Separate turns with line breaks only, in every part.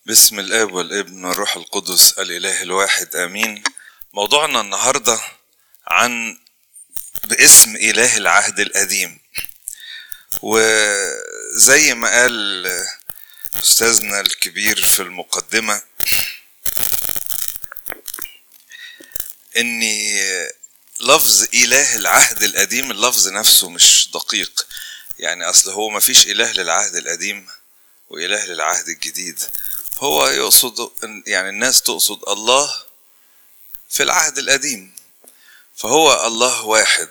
باسم الاب والابن والروح القدس الاله الواحد امين موضوعنا النهارده عن باسم اله العهد القديم وزي ما قال استاذنا الكبير في المقدمه اني لفظ اله العهد القديم اللفظ نفسه مش دقيق يعني اصل هو ما فيش اله للعهد القديم واله للعهد الجديد هو يقصد يعني الناس تقصد الله في العهد القديم فهو الله واحد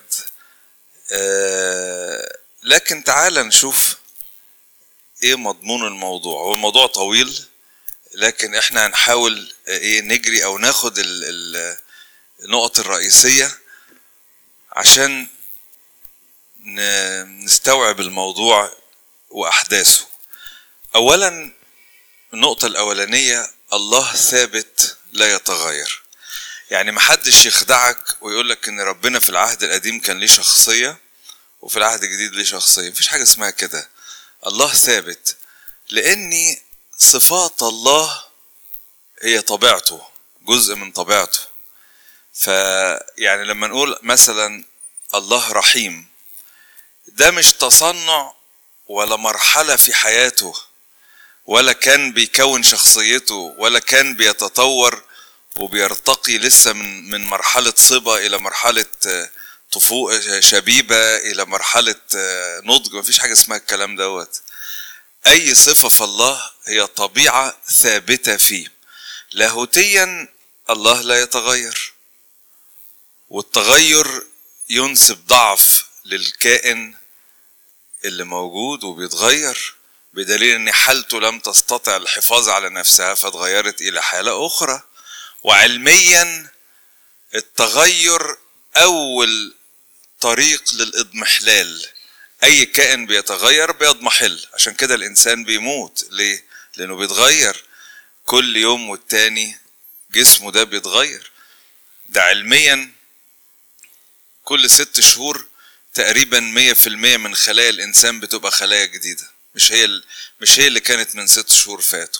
آه لكن تعال نشوف ايه مضمون الموضوع هو الموضوع طويل لكن احنا هنحاول ايه نجري او ناخد ال ال النقط الرئيسية عشان نستوعب الموضوع وأحداثه أولا النقطة الأولانية الله ثابت لا يتغير يعني محدش يخدعك ويقولك إن ربنا في العهد القديم كان ليه شخصية وفي العهد الجديد ليه شخصية مفيش حاجة اسمها كده الله ثابت لأن صفات الله هي طبيعته جزء من طبيعته فيعني لما نقول مثلا الله رحيم ده مش تصنع ولا مرحلة في حياته ولا كان بيكون شخصيته ولا كان بيتطور وبيرتقي لسه من من مرحلة صبا إلى مرحلة طفوء شبيبة إلى مرحلة نضج مفيش حاجة اسمها الكلام دوت أي صفة في الله هي طبيعة ثابتة فيه لاهوتيا الله لا يتغير والتغير ينسب ضعف للكائن اللي موجود وبيتغير بدليل ان حالته لم تستطع الحفاظ على نفسها فاتغيرت الى حاله اخرى وعلميا التغير اول طريق للاضمحلال اي كائن بيتغير بيضمحل عشان كده الانسان بيموت ليه لانه بيتغير كل يوم والتاني جسمه ده بيتغير ده علميا كل ست شهور تقريبا مية في المية من خلايا الإنسان بتبقى خلايا جديدة مش هي مش هي اللي كانت من ست شهور فاتوا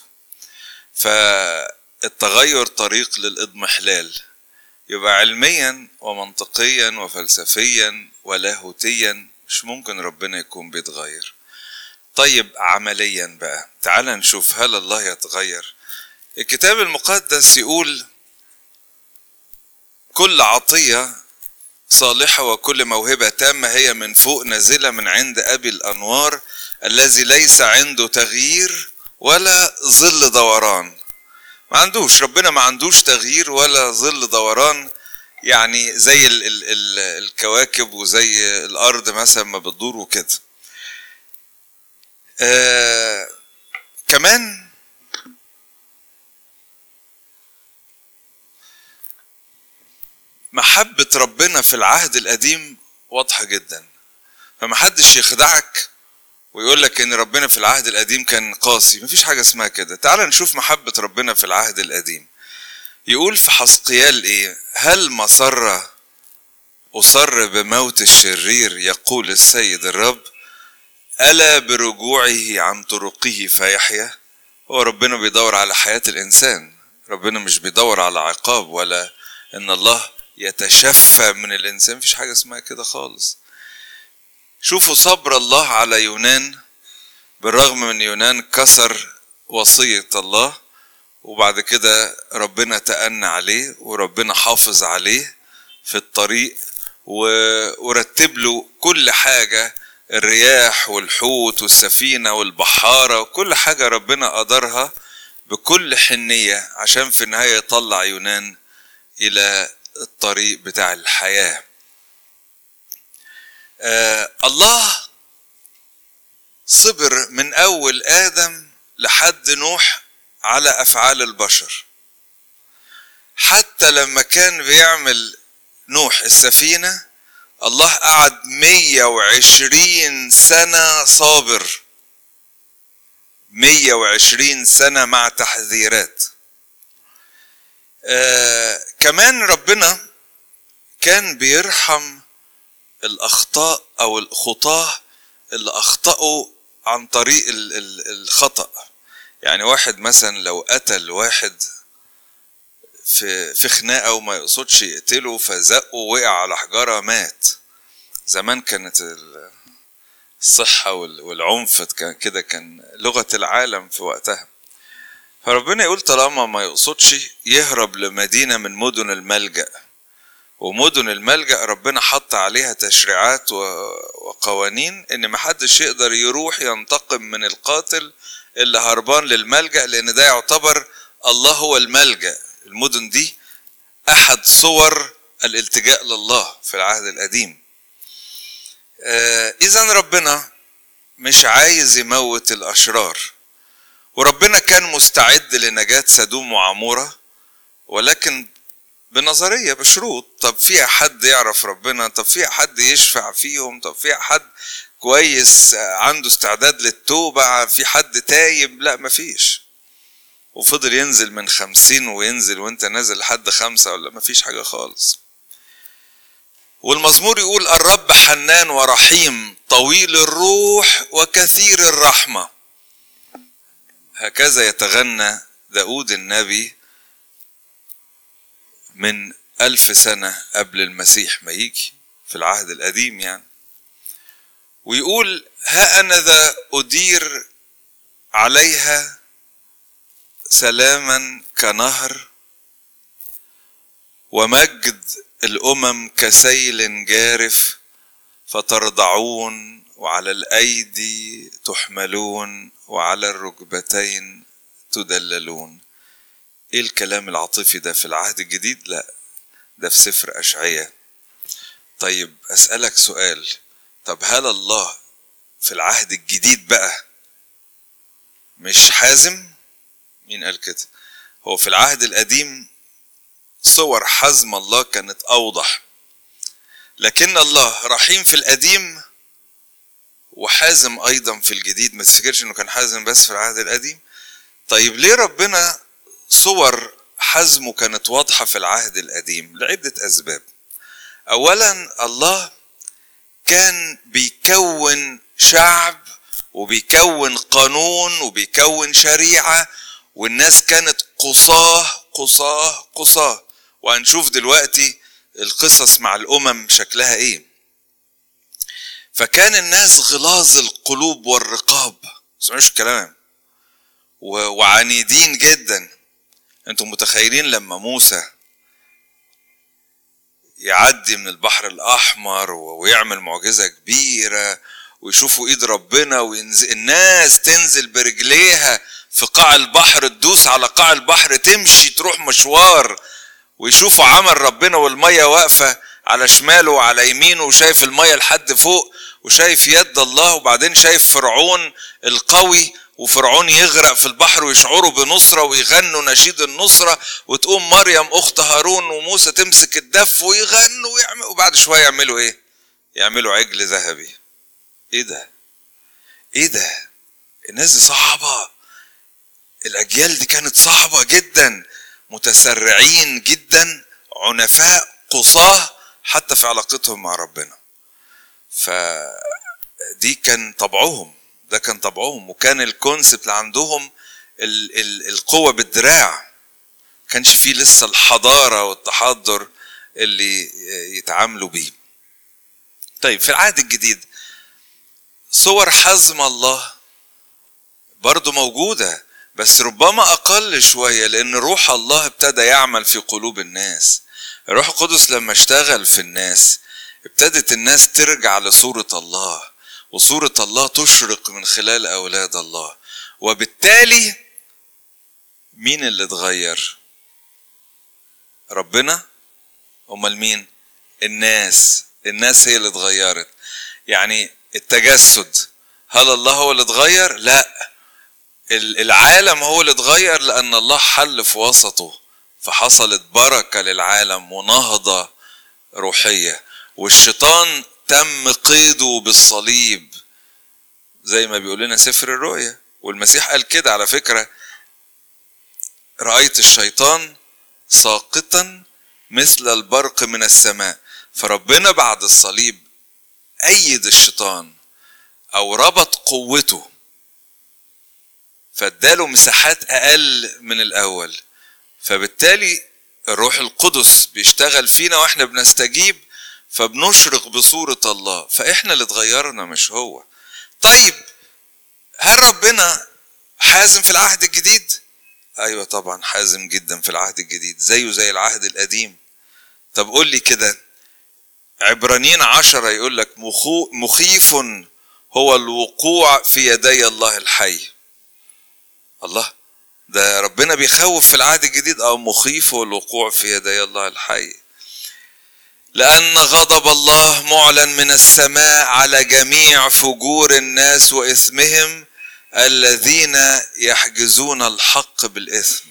فالتغير طريق للإضمحلال يبقى علميا ومنطقيا وفلسفيا ولاهوتيا مش ممكن ربنا يكون بيتغير طيب عمليا بقى تعال نشوف هل الله يتغير الكتاب المقدس يقول كل عطيه صالحة وكل موهبة تامة هي من فوق نازلة من عند أبي الأنوار الذي ليس عنده تغيير ولا ظل دوران ما عندوش ربنا ما عندوش تغيير ولا ظل دوران يعني زي ال ال ال الكواكب وزي الأرض مثلا ما بتدور وكده آه كمان محبة ربنا في العهد القديم واضحة جدا فمحدش يخدعك ويقول لك ان ربنا في العهد القديم كان قاسي مفيش حاجة اسمها كده تعال نشوف محبة ربنا في العهد القديم يقول في حسقيال ايه هل مسر أصر بموت الشرير يقول السيد الرب ألا برجوعه عن طرقه فيحيا هو ربنا بيدور على حياة الإنسان ربنا مش بيدور على عقاب ولا إن الله يتشفى من الانسان مفيش حاجه اسمها كده خالص شوفوا صبر الله على يونان بالرغم من يونان كسر وصيه الله وبعد كده ربنا تأنى عليه وربنا حافظ عليه في الطريق ورتب له كل حاجه الرياح والحوت والسفينه والبحاره وكل حاجه ربنا قدرها بكل حنيه عشان في النهايه يطلع يونان الى الطريق بتاع الحياة آه الله صبر من أول آدم لحد نوح على أفعال البشر حتى لما كان بيعمل نوح السفينة الله قعد مية وعشرين سنة صابر مية وعشرين سنة مع تحذيرات آه كمان ربنا كان بيرحم الأخطاء أو الخطاة اللي أخطأوا عن طريق ال- ال- الخطأ يعني واحد مثلا لو قتل واحد في في خناقه وما يقصدش يقتله فزقه وقع على حجاره مات زمان كانت ال- الصحه وال- والعنف كان كده كان لغه العالم في وقتها فربنا يقول طالما ما يقصدش يهرب لمدينه من مدن الملجأ ومدن الملجأ ربنا حط عليها تشريعات و- وقوانين ان محدش يقدر يروح ينتقم من القاتل اللي هربان للملجأ لان ده يعتبر الله هو الملجأ المدن دي احد صور الالتجاء لله في العهد القديم آه اذا ربنا مش عايز يموت الاشرار وربنا كان مستعد لنجاة سدوم وعمورة ولكن بنظريه بشروط طب فيها حد يعرف ربنا طب فيها حد يشفع فيهم طب فيها حد كويس عنده استعداد للتوبة في حد تايب لا مفيش وفضل ينزل من خمسين وينزل وانت نازل لحد خمسة ولا مفيش حاجة خالص والمزمور يقول الرب حنان ورحيم طويل الروح وكثير الرحمة هكذا يتغنى داود النبي من ألف سنة قبل المسيح ما يجي في العهد القديم يعني ويقول ها أنا ذا أدير عليها سلاما كنهر ومجد الأمم كسيل جارف فترضعون وعلى الأيدي تحملون وعلى الركبتين تدللون ايه الكلام العاطفي ده في العهد الجديد لا ده في سفر اشعياء طيب اسالك سؤال طب هل الله في العهد الجديد بقى مش حازم مين قال كده هو في العهد القديم صور حزم الله كانت اوضح لكن الله رحيم في القديم وحازم ايضا في الجديد ما تفتكرش انه كان حازم بس في العهد القديم طيب ليه ربنا صور حزمه كانت واضحة في العهد القديم لعدة أسباب أولا الله كان بيكون شعب وبيكون قانون وبيكون شريعة والناس كانت قصاه قصاه قصاه وهنشوف دلوقتي القصص مع الأمم شكلها إيه فكان الناس غلاظ القلوب والرقاب سمعوش الكلام وعنيدين جدا انتم متخيلين لما موسى يعدي من البحر الاحمر ويعمل معجزه كبيره ويشوفوا ايد ربنا وينزل الناس تنزل برجليها في قاع البحر تدوس على قاع البحر تمشي تروح مشوار ويشوفوا عمل ربنا والميه واقفه على شماله وعلى يمينه وشايف الميه لحد فوق وشايف يد الله وبعدين شايف فرعون القوي وفرعون يغرق في البحر ويشعروا بنصرة ويغنوا نشيد النصرة وتقوم مريم أخت هارون وموسى تمسك الدف ويغنوا ويعملوا وبعد شوية يعملوا إيه؟ يعملوا عجل ذهبي. إيه ده؟ إيه ده؟ الناس دي صعبة. الأجيال دي كانت صعبة جدا متسرعين جدا عنفاء قصاه حتى في علاقتهم مع ربنا. فدي كان طبعهم ده كان طبعهم وكان الكونسبت اللي عندهم ال ال القوة بالدراع كانش فيه لسه الحضارة والتحضر اللي يتعاملوا بيه طيب في العهد الجديد صور حزم الله برضو موجودة بس ربما أقل شوية لأن روح الله ابتدى يعمل في قلوب الناس الروح القدس لما اشتغل في الناس ابتدت الناس ترجع لصورة الله وصورة الله تشرق من خلال أولاد الله وبالتالي مين اللي اتغير ربنا أمال مين الناس الناس هي اللي اتغيرت يعني التجسد هل الله هو اللي اتغير لا العالم هو اللي اتغير لأن الله حل في وسطه فحصلت بركة للعالم ونهضة روحية والشيطان تم قيده بالصليب زي ما بيقول لنا سفر الرؤيا والمسيح قال كده على فكرة رأيت الشيطان ساقطا مثل البرق من السماء فربنا بعد الصليب أيد الشيطان أو ربط قوته فاداله مساحات اقل من الاول فبالتالي الروح القدس بيشتغل فينا واحنا بنستجيب فبنشرق بصورة الله فاحنا اللي اتغيرنا مش هو طيب هل ربنا حازم في العهد الجديد ايوه طبعا حازم جدا في العهد الجديد زيه زي العهد القديم طب قول لي كده عبرانيين عشرة يقول لك مخيف هو الوقوع في يدي الله الحي الله ده ربنا بيخوف في العهد الجديد او مخيف هو الوقوع في يدي الله الحي لأن غضب الله معلن من السماء على جميع فجور الناس وإثمهم الذين يحجزون الحق بالإثم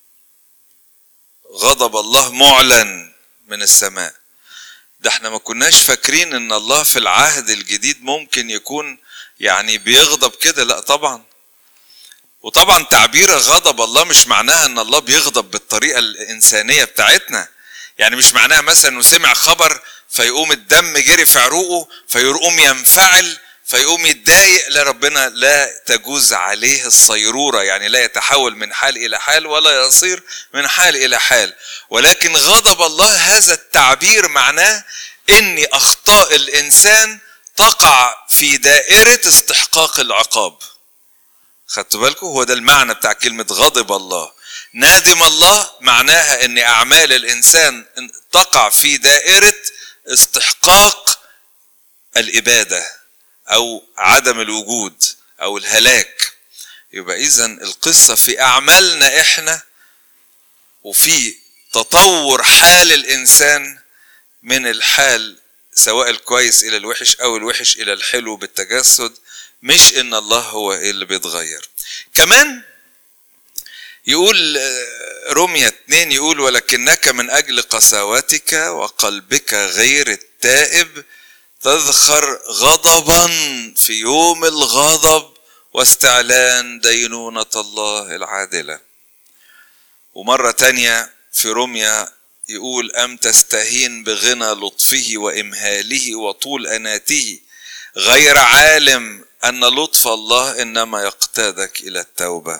غضب الله معلن من السماء ده احنا ما كناش فاكرين ان الله في العهد الجديد ممكن يكون يعني بيغضب كده لا طبعا وطبعا تعبير غضب الله مش معناها ان الله بيغضب بالطريقه الانسانيه بتاعتنا يعني مش معناها مثلا انه سمع خبر فيقوم الدم جري في عروقه فيقوم ينفعل فيقوم يتضايق لا ربنا لا تجوز عليه الصيرورة يعني لا يتحول من حال إلى حال ولا يصير من حال إلى حال ولكن غضب الله هذا التعبير معناه إن أخطاء الإنسان تقع في دائرة استحقاق العقاب خدتوا بالكم هو ده المعنى بتاع كلمة غضب الله نادم الله معناها ان اعمال الانسان تقع في دائرة استحقاق الابادة او عدم الوجود او الهلاك يبقى اذا القصة في اعمالنا احنا وفي تطور حال الانسان من الحال سواء الكويس الى الوحش او الوحش الى الحلو بالتجسد مش ان الله هو اللي بيتغير كمان يقول رومية اتنين يقول ولكنك من أجل قساوتك وقلبك غير التائب تذخر غضبا في يوم الغضب واستعلان دينونة الله العادلة ومرة تانية في روميا يقول أم تستهين بغنى لطفه وإمهاله وطول أناته غير عالم أن لطف الله إنما يقتادك إلى التوبة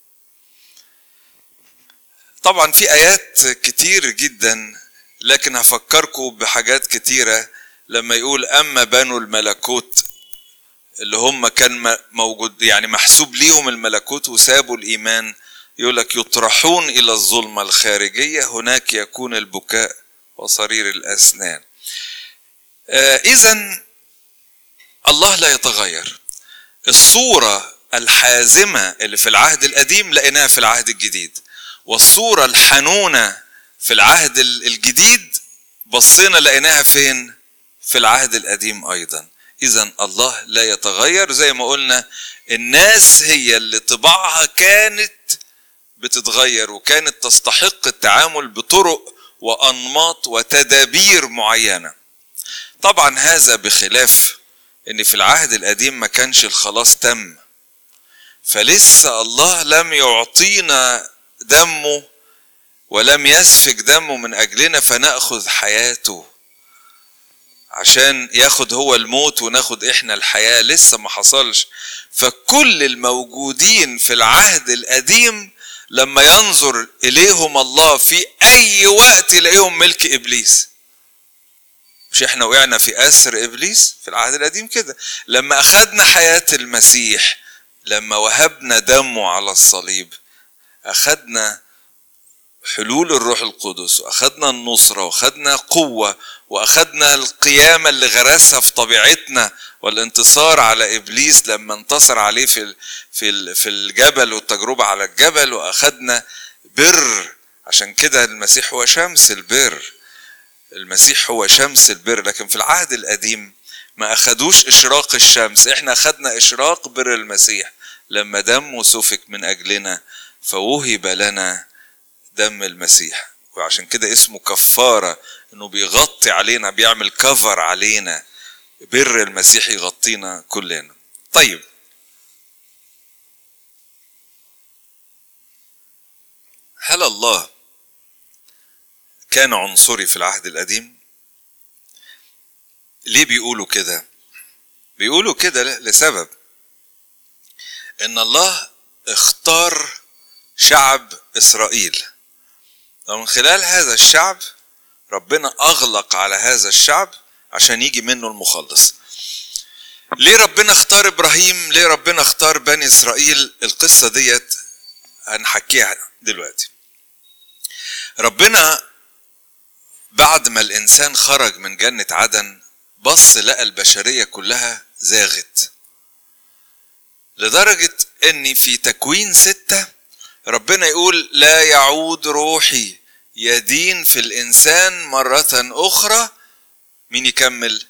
طبعا في آيات كتير جدا لكن هفكركم بحاجات كتيرة لما يقول أما بنو الملكوت اللي هم كان موجود يعني محسوب ليهم الملكوت وسابوا الإيمان يقول لك يطرحون إلى الظلمة الخارجية هناك يكون البكاء وصرير الأسنان آه إذا الله لا يتغير الصورة الحازمة اللي في العهد القديم لقيناها في العهد الجديد والصورة الحنونة في العهد الجديد بصينا لقيناها فين؟ في العهد القديم أيضا إذا الله لا يتغير زي ما قلنا الناس هي اللي طباعها كانت بتتغير وكانت تستحق التعامل بطرق وأنماط وتدابير معينة طبعا هذا بخلاف ان في العهد القديم ما كانش الخلاص تم فلسه الله لم يعطينا دمه ولم يسفك دمه من اجلنا فناخذ حياته عشان ياخد هو الموت وناخد احنا الحياه لسه ما حصلش فكل الموجودين في العهد القديم لما ينظر اليهم الله في اي وقت يلاقيهم ملك ابليس مش احنا وقعنا في اسر ابليس في العهد القديم كده لما اخذنا حياه المسيح لما وهبنا دمه على الصليب اخذنا حلول الروح القدس واخذنا النصره واخذنا قوه واخذنا القيامه اللي غرسها في طبيعتنا والانتصار على ابليس لما انتصر عليه في في في الجبل والتجربه على الجبل واخذنا بر عشان كده المسيح هو شمس البر المسيح هو شمس البر لكن في العهد القديم ما اخدوش اشراق الشمس احنا اخدنا اشراق بر المسيح لما دمه سفك من اجلنا فوهب لنا دم المسيح وعشان كده اسمه كفارة انه بيغطي علينا بيعمل كفر علينا بر المسيح يغطينا كلنا طيب هل الله كان عنصري في العهد القديم ليه بيقولوا كده بيقولوا كده لسبب ان الله اختار شعب اسرائيل ومن خلال هذا الشعب ربنا اغلق على هذا الشعب عشان يجي منه المخلص ليه ربنا اختار ابراهيم ليه ربنا اختار بني اسرائيل القصه ديت هنحكيها دلوقتي ربنا بعد ما الانسان خرج من جنه عدن بص لقى البشريه كلها زاغت لدرجه ان في تكوين سته ربنا يقول لا يعود روحي يدين في الانسان مره اخرى مين يكمل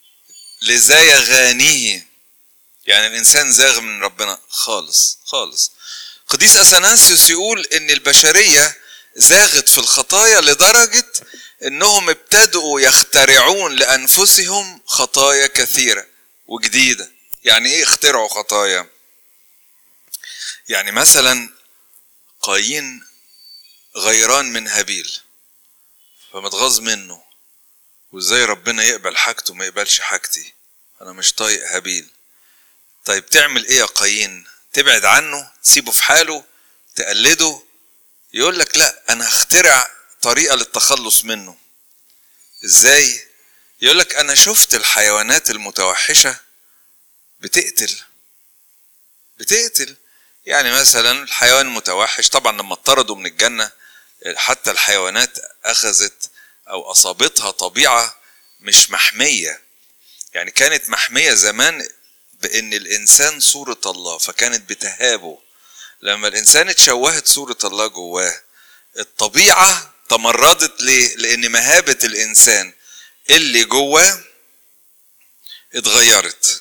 لزيغانه يعني الانسان زاغ من ربنا خالص خالص قديس اثناسيوس يقول ان البشريه زاغت في الخطايا لدرجه انهم ابتدؤوا يخترعون لانفسهم خطايا كثيره وجديده يعني ايه اخترعوا خطايا يعني مثلا قايين غيران من هابيل فمتغاظ منه وازاي ربنا يقبل حاجته ما يقبلش حاجتي انا مش طايق هابيل طيب تعمل ايه يا قايين تبعد عنه تسيبه في حاله تقلده يقول لك لا انا هخترع طريقه للتخلص منه ازاي يقول لك انا شفت الحيوانات المتوحشه بتقتل بتقتل يعني مثلا الحيوان المتوحش طبعا لما اطردوا من الجنه حتى الحيوانات اخذت او اصابتها طبيعه مش محميه يعني كانت محميه زمان بان الانسان صوره الله فكانت بتهابه لما الانسان اتشوهت صوره الله جواه الطبيعه تمردت ليه لان مهابه الانسان اللي جواه اتغيرت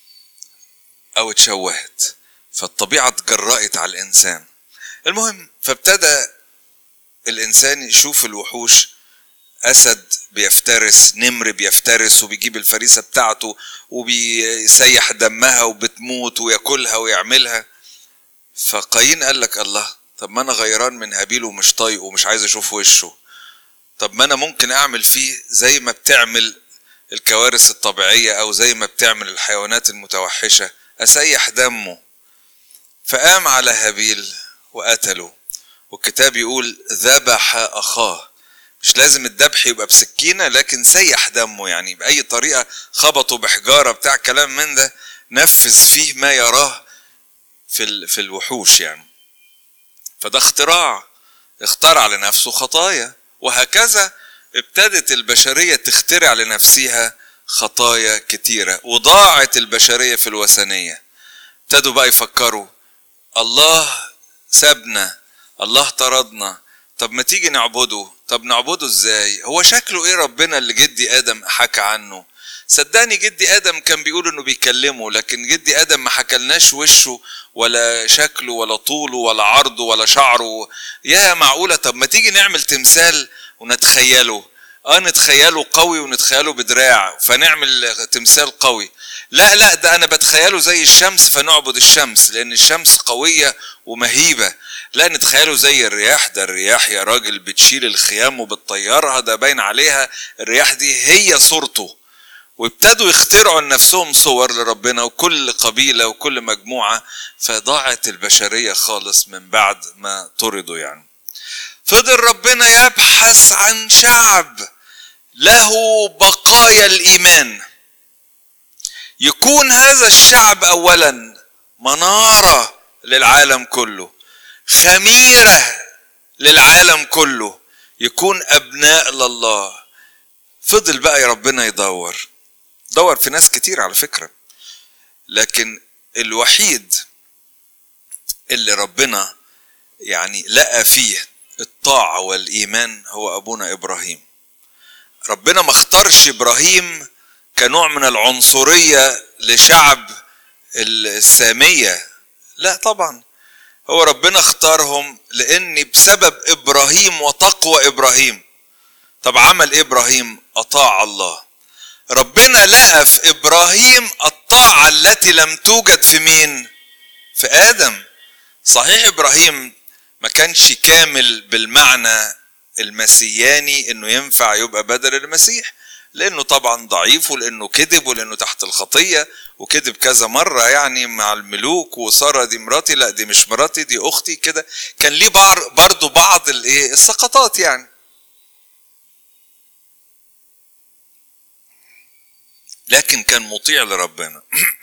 او اتشوهت فالطبيعه اتجرأت على الانسان المهم فابتدى الانسان يشوف الوحوش اسد بيفترس نمر بيفترس وبيجيب الفريسه بتاعته وبيسيح دمها وبتموت وياكلها ويعملها فقايين قال لك الله طب ما انا غيران من هابيل ومش طايقه ومش عايز اشوف وشه طب ما انا ممكن اعمل فيه زي ما بتعمل الكوارث الطبيعيه او زي ما بتعمل الحيوانات المتوحشه اسيح دمه فقام على هابيل وقتله والكتاب يقول ذبح اخاه مش لازم الذبح يبقى بسكينه لكن سيح دمه يعني باي طريقه خبطه بحجاره بتاع كلام من ده نفذ فيه ما يراه في في الوحوش يعني فده اختراع اخترع لنفسه خطايا وهكذا ابتدت البشريه تخترع لنفسها خطايا كتيره وضاعت البشريه في الوثنيه ابتدوا بقى يفكروا الله سابنا الله طردنا طب ما تيجي نعبده طب نعبده ازاي هو شكله ايه ربنا اللي جدي ادم حكى عنه صدقني جدي ادم كان بيقول انه بيكلمه لكن جدي ادم ما حكلناش وشه ولا شكله ولا طوله ولا عرضه ولا شعره يا معقوله طب ما تيجي نعمل تمثال ونتخيله اه نتخيله قوي ونتخيله بدراع فنعمل تمثال قوي لا لا ده انا بتخيله زي الشمس فنعبد الشمس لان الشمس قويه ومهيبه لا نتخيله زي الرياح ده الرياح يا راجل بتشيل الخيام وبتطيرها ده باين عليها الرياح دي هي صورته وابتدوا يخترعوا لنفسهم صور لربنا وكل قبيله وكل مجموعه فضاعت البشريه خالص من بعد ما طردوا يعني فضل ربنا يبحث عن شعب له بقايا الايمان يكون هذا الشعب اولا مناره للعالم كله خميره للعالم كله يكون ابناء لله فضل بقى يا ربنا يدور دور في ناس كتير على فكره لكن الوحيد اللي ربنا يعني لقى فيه الطاعه والايمان هو ابونا ابراهيم ربنا ما اختارش ابراهيم كنوع من العنصريه لشعب الساميه لا طبعا هو ربنا اختارهم لان بسبب ابراهيم وتقوى ابراهيم طب عمل ايه ابراهيم اطاع الله ربنا لقى في ابراهيم الطاعه التي لم توجد في مين في ادم صحيح ابراهيم ما كانش كامل بالمعنى المسياني انه ينفع يبقى بدل المسيح لانه طبعا ضعيف ولانه كذب ولانه تحت الخطيه وكذب كذا مره يعني مع الملوك وساره دي مراتي لا دي مش مراتي دي اختي كده كان ليه برضه بعض الايه السقطات يعني لكن كان مطيع لربنا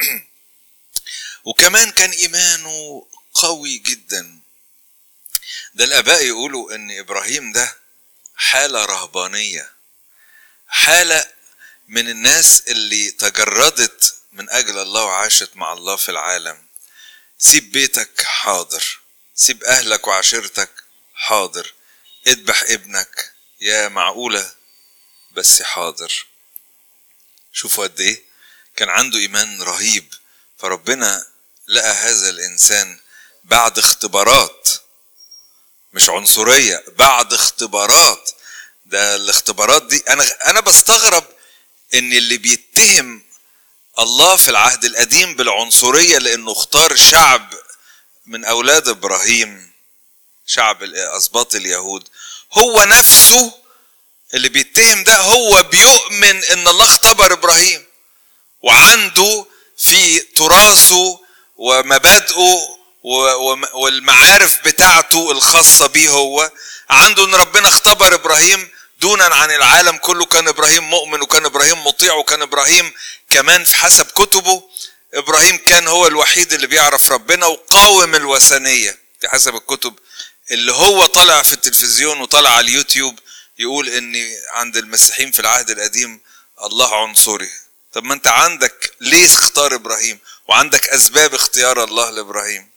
وكمان كان ايمانه قوي جدا ده الاباء يقولوا ان ابراهيم ده حاله رهبانيه حاله من الناس اللي تجردت من اجل الله وعاشت مع الله في العالم سيب بيتك حاضر سيب اهلك وعشيرتك حاضر اذبح ابنك يا معقوله بس حاضر شوفوا قد ايه كان عنده ايمان رهيب فربنا لقى هذا الانسان بعد اختبارات مش عنصريه بعد اختبارات ده الاختبارات دي انا انا بستغرب ان اللي بيتهم الله في العهد القديم بالعنصريه لانه اختار شعب من اولاد ابراهيم شعب اسباط اليهود هو نفسه اللي بيتهم ده هو بيؤمن ان الله اختبر ابراهيم وعنده في تراثه ومبادئه والمعارف بتاعته الخاصة بيه هو عنده ان ربنا اختبر ابراهيم دونا عن العالم كله كان ابراهيم مؤمن وكان ابراهيم مطيع وكان ابراهيم كمان في حسب كتبه ابراهيم كان هو الوحيد اللي بيعرف ربنا وقاوم الوثنيه في حسب الكتب اللي هو طالع في التلفزيون وطالع على اليوتيوب يقول ان عند المسيحيين في العهد القديم الله عنصري طب ما انت عندك ليه اختار ابراهيم وعندك اسباب اختيار الله لابراهيم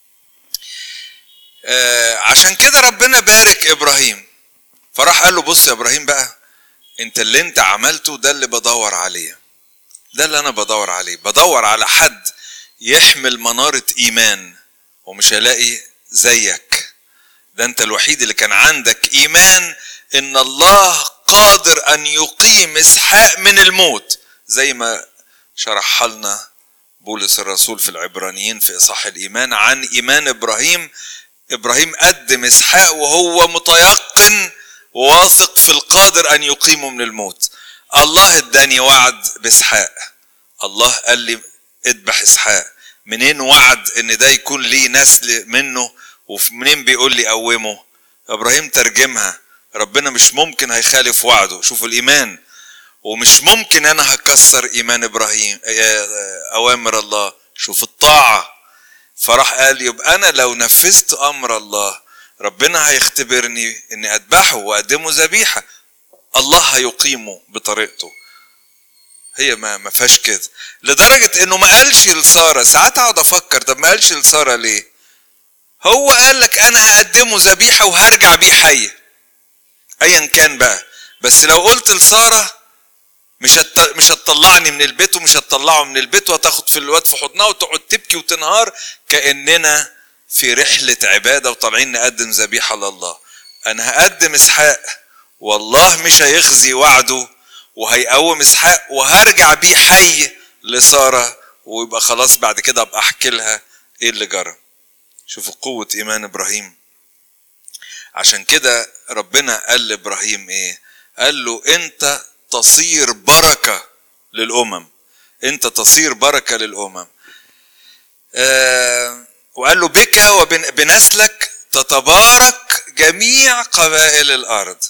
آه عشان كده ربنا بارك ابراهيم فراح قال له بص يا ابراهيم بقى انت اللي انت عملته ده اللي بدور عليه ده اللي انا بدور عليه بدور على حد يحمل منارة ايمان ومش هلاقي زيك ده انت الوحيد اللي كان عندك ايمان ان الله قادر ان يقيم اسحاق من الموت زي ما شرح لنا بولس الرسول في العبرانيين في اصحاح الايمان عن ايمان ابراهيم ابراهيم قدم اسحاق وهو متيقن وواثق في القادر ان يقيمه من الموت الله اداني وعد باسحاق الله قال لي اذبح اسحاق منين وعد ان ده يكون ليه نسل منه ومنين بيقول لي قومه ابراهيم ترجمها ربنا مش ممكن هيخالف وعده شوفوا الايمان ومش ممكن انا هكسر ايمان ابراهيم اوامر الله شوف الطاعه فراح قال يبقى انا لو نفذت امر الله ربنا هيختبرني اني اذبحه واقدمه ذبيحه الله هيقيمه بطريقته هي ما ما فيهاش كده لدرجه انه ما قالش لساره ساعات اقعد افكر طب ما قالش لساره ليه هو قال لك انا هقدمه ذبيحه وهرجع بيه حي ايا كان بقى بس لو قلت لساره مش هت... مش هتطلعني من البيت ومش هتطلعه من البيت وهتاخد في الواد في حضنها وتقعد تبكي وتنهار كاننا في رحله عباده وطالعين نقدم ذبيحه لله انا هقدم اسحاق والله مش هيخزي وعده وهيقوم اسحاق وهرجع بيه حي لساره ويبقى خلاص بعد كده ابقى احكي لها ايه اللي جرى شوفوا قوه ايمان ابراهيم عشان كده ربنا قال لابراهيم ايه قال له انت تصير بركه للامم انت تصير بركه للامم آه وقال له بك وبنسلك تتبارك جميع قبائل الارض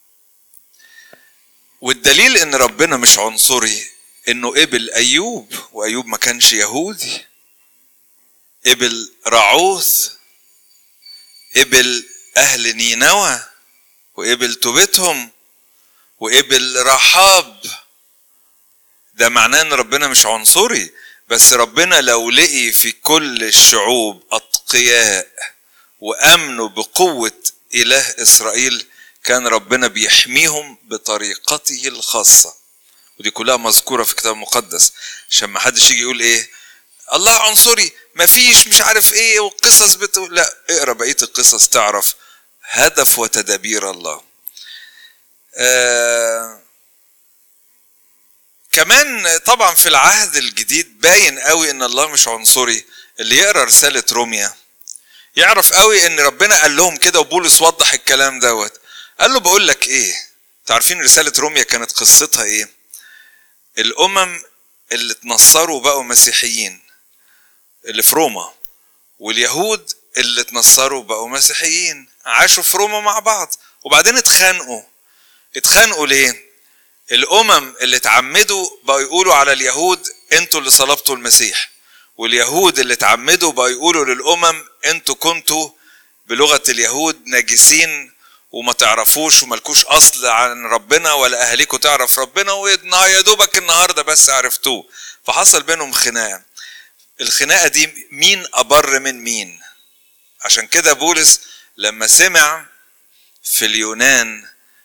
والدليل ان ربنا مش عنصري انه قبل ايوب وايوب ما كانش يهودي قبل رعوث قبل اهل نينوى وقبل توبتهم وقبل رحاب ده معناه ان ربنا مش عنصري بس ربنا لو لقي في كل الشعوب اتقياء وامنوا بقوه اله اسرائيل كان ربنا بيحميهم بطريقته الخاصه ودي كلها مذكوره في الكتاب المقدس عشان ما حدش يجي يقول ايه الله عنصري ما فيش مش عارف ايه والقصص بتقول لا اقرا بقيه القصص تعرف هدف وتدابير الله آه كمان طبعا في العهد الجديد باين قوي ان الله مش عنصري اللي يقرا رساله روميا يعرف قوي ان ربنا قال لهم كده وبولس وضح الكلام دوت قال له بقول لك ايه تعرفين رسالة روميا كانت قصتها ايه الامم اللي اتنصروا بقوا مسيحيين اللي في روما واليهود اللي اتنصروا بقوا مسيحيين عاشوا في روما مع بعض وبعدين اتخانقوا اتخانقوا ليه الامم اللي اتعمدوا بقوا يقولوا على اليهود انتوا اللي صلبتوا المسيح واليهود اللي اتعمدوا بقوا يقولوا للامم انتوا كنتوا بلغه اليهود ناجسين وما تعرفوش وملكوش اصل عن ربنا ولا اهاليكوا تعرف ربنا ويا دوبك النهارده بس عرفتوه فحصل بينهم خناقه الخناقه دي مين ابر من مين عشان كده بولس لما سمع في اليونان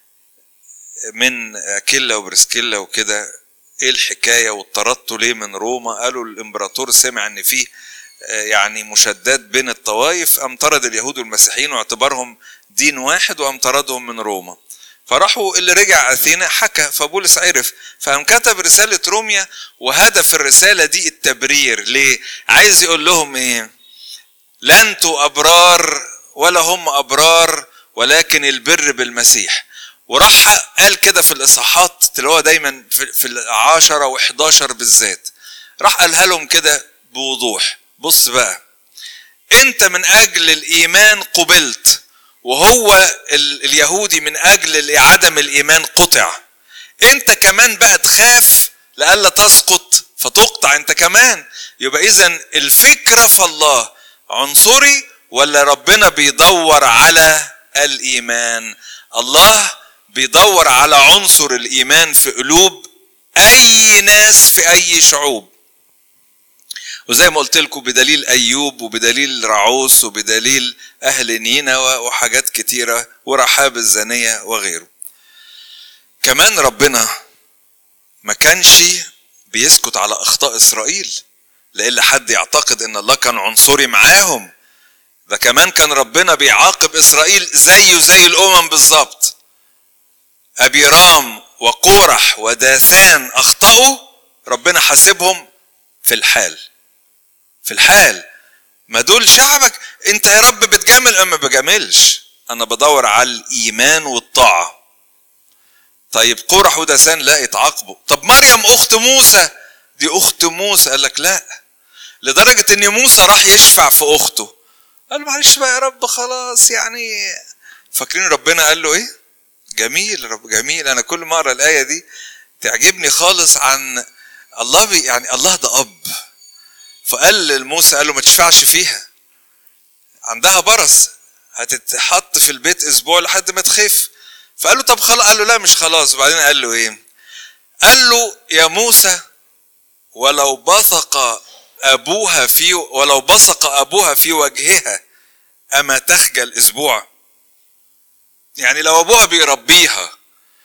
من اكيلا وبرسكيلا وكده ايه الحكايه واتطردتوا ليه من روما قالوا الامبراطور سمع ان فيه يعني مشادات بين الطوائف قام طرد اليهود والمسيحيين واعتبرهم دين واحد وقام طردهم من روما فراحوا اللي رجع اثينا حكى فبولس عرف فقام كتب رساله روميا وهدف الرساله دي التبرير ليه عايز يقول لهم ايه لا انتوا ابرار ولا هم ابرار ولكن البر بالمسيح وراح قال كده في الاصحاحات اللي هو دايما في العشرة و11 بالذات راح قالها لهم كده بوضوح بص بقى انت من اجل الايمان قبلت وهو اليهودي من اجل عدم الايمان قطع انت كمان بقى تخاف لئلا تسقط فتقطع انت كمان يبقى اذا الفكره في الله عنصري ولا ربنا بيدور على الايمان الله بيدور على عنصر الايمان في قلوب اي ناس في اي شعوب وزي ما قلت لكم بدليل ايوب وبدليل رعوس وبدليل اهل نينوى وحاجات كتيره ورحاب الزانيه وغيره كمان ربنا ما كانش بيسكت على اخطاء اسرائيل لإلا حد يعتقد ان الله كان عنصري معاهم ده كمان كان ربنا بيعاقب اسرائيل زيه زي الامم بالظبط ابيرام وقورح وداثان اخطاوا ربنا حاسبهم في الحال في الحال ما دول شعبك انت يا رب بتجامل اما بجاملش انا بدور على الايمان والطاعه طيب قورح وداثان لا يتعاقبوا طب مريم اخت موسى دي اخت موسى قال لك لا لدرجه ان موسى راح يشفع في اخته قال معلش بقى يا رب خلاص يعني فاكرين ربنا قال له ايه جميل رب جميل انا كل ما اقرا الايه دي تعجبني خالص عن الله بي يعني الله ده اب فقال لموسى قال له ما تشفعش فيها عندها برص هتتحط في البيت اسبوع لحد ما تخف فقال له طب خلاص قال له لا مش خلاص وبعدين قال له ايه قال له يا موسى ولو بصق ابوها في ولو بصق ابوها في وجهها اما تخجل اسبوع يعني لو ابوها بيربيها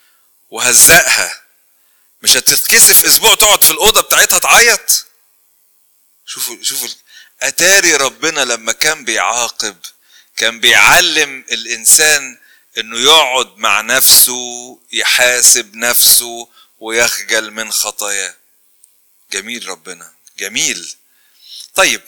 وهزقها مش هتتكسف اسبوع تقعد في الاوضه بتاعتها تعيط شوفوا شوفوا اتاري ربنا لما كان بيعاقب كان بيعلم الانسان انه يقعد مع نفسه يحاسب نفسه ويخجل من خطاياه جميل ربنا جميل طيب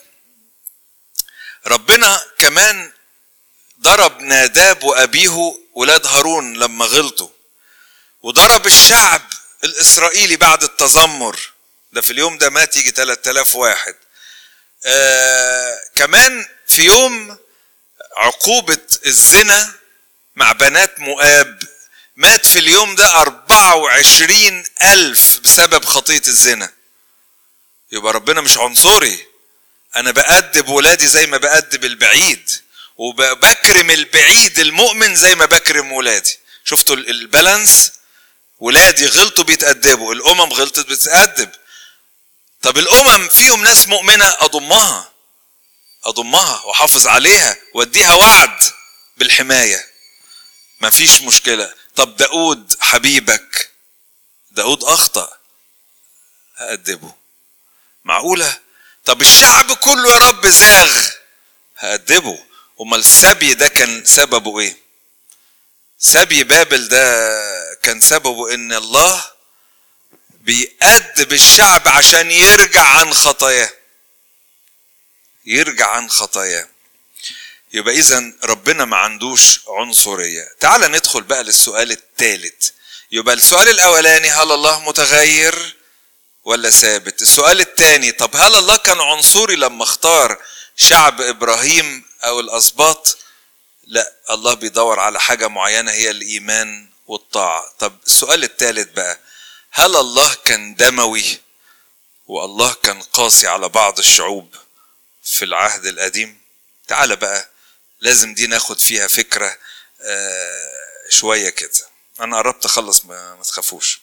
ربنا كمان ضرب ناداب وابيه ولاد هارون لما غلطوا وضرب الشعب الاسرائيلي بعد التذمر ده في اليوم ده مات يجي 3000 واحد آه كمان في يوم عقوبة الزنا مع بنات مؤاب مات في اليوم ده 24 ألف بسبب خطية الزنا يبقى ربنا مش عنصري أنا بأدب ولادي زي ما بأدب البعيد وبكرم البعيد المؤمن زي ما بكرم ولادي شفتوا البالانس ولادي غلطوا بيتأدبوا الأمم غلطت بتتأدب طب الأمم فيهم ناس مؤمنة أضمها أضمها وحافظ عليها واديها وعد بالحماية مفيش مشكلة طب داود حبيبك داود أخطأ هأدبه معقولة طب الشعب كله يا رب زاغ هأدبه امال السبي ده كان سببه ايه سبي بابل ده كان سببه ان الله بيأدب الشعب عشان يرجع عن خطاياه يرجع عن خطاياه يبقى اذا ربنا ما عندوش عنصريه تعال ندخل بقى للسؤال الثالث يبقى السؤال الاولاني هل الله متغير ولا ثابت السؤال الثاني طب هل الله كان عنصري لما اختار شعب ابراهيم او الاسباط لا الله بيدور على حاجه معينه هي الايمان والطاعه طب السؤال الثالث بقى هل الله كان دموي والله كان قاسي على بعض الشعوب في العهد القديم تعال بقى لازم دي ناخد فيها فكره آه شويه كده انا قربت اخلص ما, ما تخافوش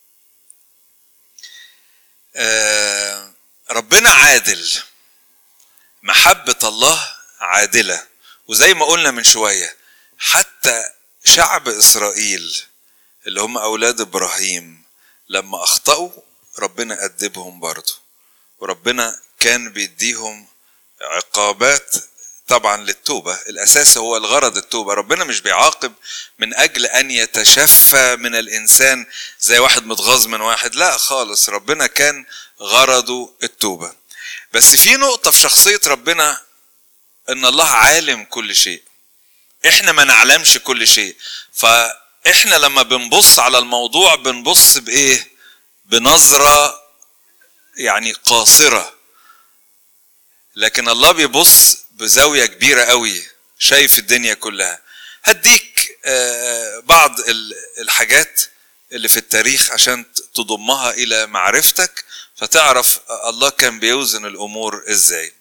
آه ربنا عادل محبه الله عادله وزي ما قلنا من شويه حتى شعب اسرائيل اللي هم اولاد ابراهيم لما اخطاوا ربنا ادبهم برضه وربنا كان بيديهم عقابات طبعا للتوبة الأساس هو الغرض التوبة ربنا مش بيعاقب من أجل أن يتشفى من الإنسان زي واحد متغاظ من واحد لا خالص ربنا كان غرضه التوبة بس في نقطة في شخصية ربنا ان الله عالم كل شيء احنا ما نعلمش كل شيء فاحنا لما بنبص على الموضوع بنبص بايه بنظرة يعني قاصرة لكن الله بيبص بزاوية كبيرة قوي شايف الدنيا كلها هديك بعض الحاجات اللي في التاريخ عشان تضمها الى معرفتك فتعرف الله كان بيوزن الامور ازاي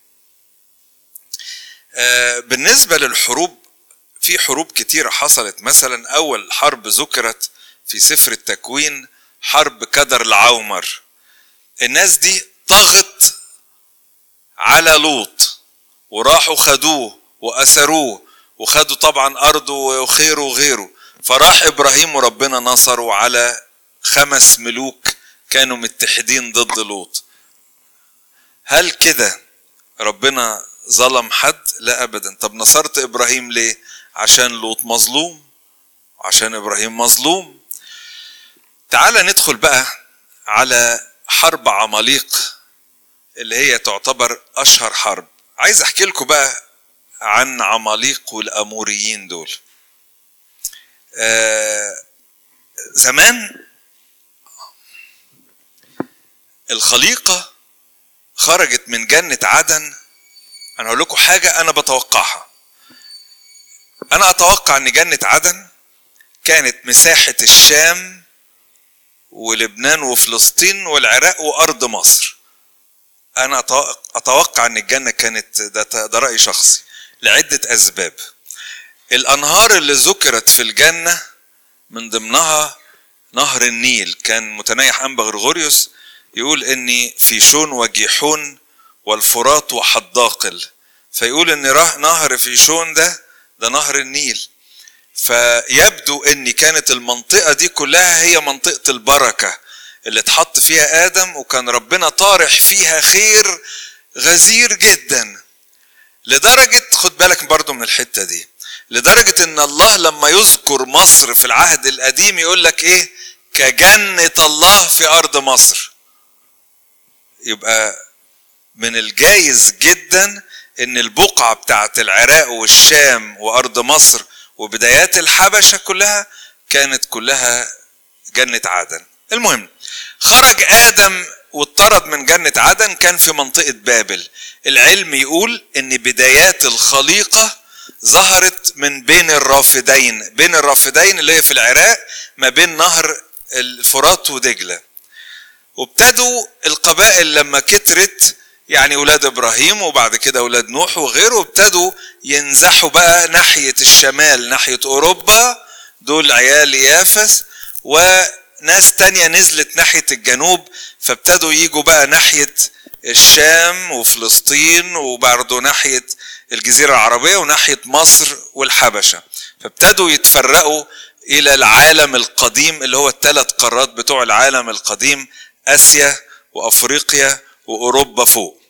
بالنسبة للحروب في حروب كتيرة حصلت مثلا أول حرب ذكرت في سفر التكوين حرب كدر العومر الناس دي طغت على لوط وراحوا خدوه وأسروه وخدوا طبعا أرضه وخيره وغيره فراح إبراهيم وربنا نصروا على خمس ملوك كانوا متحدين ضد لوط هل كده ربنا ظلم حد لا ابدا طب نصرت ابراهيم ليه عشان لوط مظلوم عشان ابراهيم مظلوم تعال ندخل بقى على حرب عماليق اللي هي تعتبر اشهر حرب عايز احكي لكم بقى عن عماليق والاموريين دول آه زمان الخليقه خرجت من جنه عدن انا هقول لكم حاجه انا بتوقعها انا اتوقع ان جنه عدن كانت مساحه الشام ولبنان وفلسطين والعراق وارض مصر انا اتوقع ان الجنه كانت ده, ده راي شخصي لعده اسباب الانهار اللي ذكرت في الجنه من ضمنها نهر النيل كان متنيح انبا غرغوريوس يقول اني في شون وجيحون والفرات وحداقل فيقول ان نهر فيشون ده ده نهر النيل فيبدو ان كانت المنطقة دي كلها هي منطقة البركة اللي اتحط فيها آدم وكان ربنا طارح فيها خير غزير جدا لدرجة خد بالك برضو من الحتة دي لدرجة ان الله لما يذكر مصر في العهد القديم يقول لك ايه كجنة الله في ارض مصر يبقى من الجايز جدا ان البقعة بتاعت العراق والشام وارض مصر وبدايات الحبشة كلها كانت كلها جنة عدن المهم خرج ادم واطرد من جنة عدن كان في منطقة بابل العلم يقول ان بدايات الخليقة ظهرت من بين الرافدين بين الرافدين اللي هي في العراق ما بين نهر الفرات ودجلة وابتدوا القبائل لما كترت يعني اولاد ابراهيم وبعد كده اولاد نوح وغيره ابتدوا ينزحوا بقى ناحيه الشمال ناحيه اوروبا دول عيال يافس وناس تانية نزلت ناحيه الجنوب فابتدوا يجوا بقى ناحيه الشام وفلسطين وبرضه ناحيه الجزيره العربيه وناحيه مصر والحبشه فابتدوا يتفرقوا الى العالم القديم اللي هو الثلاث قارات بتوع العالم القديم اسيا وافريقيا واوروبا فوق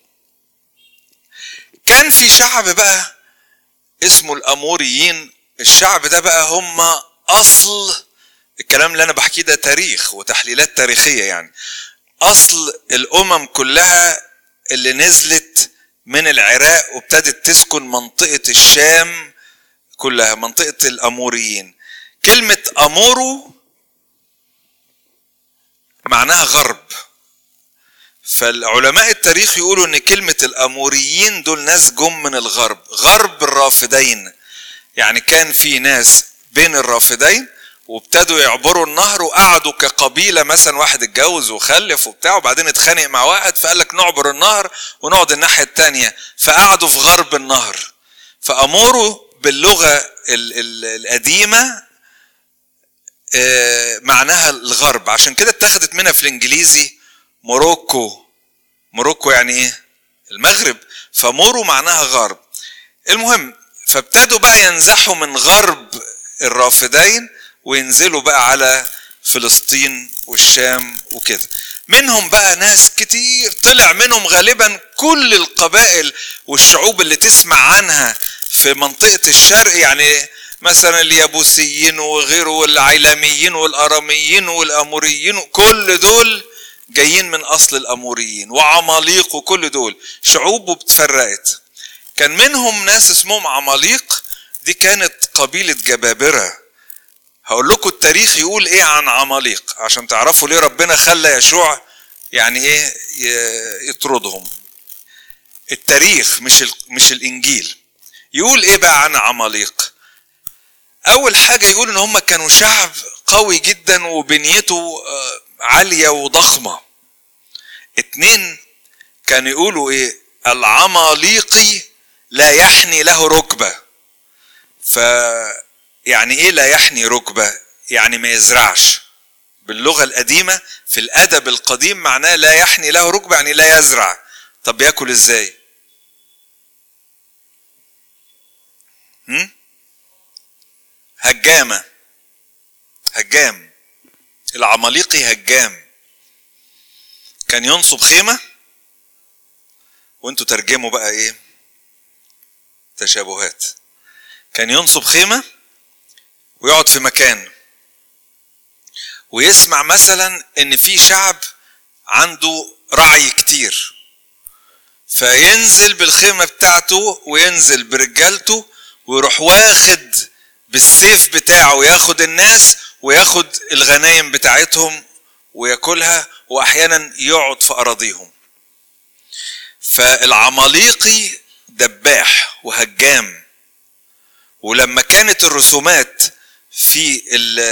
كان في شعب بقى اسمه الاموريين الشعب ده بقى هم اصل الكلام اللي انا بحكيه ده تاريخ وتحليلات تاريخيه يعني اصل الامم كلها اللي نزلت من العراق وابتدت تسكن منطقه الشام كلها منطقه الاموريين كلمه امورو معناها غرب فالعلماء التاريخ يقولوا ان كلمة الاموريين دول ناس جم من الغرب غرب الرافدين يعني كان في ناس بين الرافدين وابتدوا يعبروا النهر وقعدوا كقبيلة مثلا واحد اتجوز وخلف وبتاع وبعدين اتخانق مع واحد فقال لك نعبر النهر ونقعد الناحية التانية فقعدوا في غرب النهر فأموروا باللغة ال ال القديمة آه، معناها الغرب عشان كده اتخذت منها في الانجليزي موروكو موروكو يعني ايه المغرب فمورو معناها غرب المهم فابتدوا بقى ينزحوا من غرب الرافدين وينزلوا بقى على فلسطين والشام وكده منهم بقى ناس كتير طلع منهم غالبا كل القبائل والشعوب اللي تسمع عنها في منطقة الشرق يعني مثلا اليابوسيين وغيره والعيلاميين والاراميين والاموريين كل دول جايين من اصل الاموريين وعماليق وكل دول شعوب وبتفرقت كان منهم ناس اسمهم عماليق دي كانت قبيلة جبابرة هقول لكم التاريخ يقول ايه عن عماليق عشان تعرفوا ليه ربنا خلى يشوع يعني ايه يطردهم التاريخ مش مش الانجيل يقول ايه بقى عن عماليق اول حاجه يقول ان هم كانوا شعب قوي جدا وبنيته عاليه وضخمه اتنين كانوا يقولوا ايه العماليقي لا يحني له ركبه ف يعني ايه لا يحني ركبه يعني ما يزرعش باللغه القديمه في الادب القديم معناه لا يحني له ركبه يعني لا يزرع طب ياكل ازاي هم؟ هجامه هجام العماليقي هجام كان ينصب خيمه وانتوا ترجموا بقى ايه تشابهات كان ينصب خيمه ويقعد في مكان ويسمع مثلا ان في شعب عنده رعي كتير فينزل بالخيمه بتاعته وينزل برجالته ويروح واخد بالسيف بتاعه ياخد الناس وياخد الغنايم بتاعتهم وياكلها واحيانا يقعد في اراضيهم فالعماليقي دباح وهجام ولما كانت الرسومات في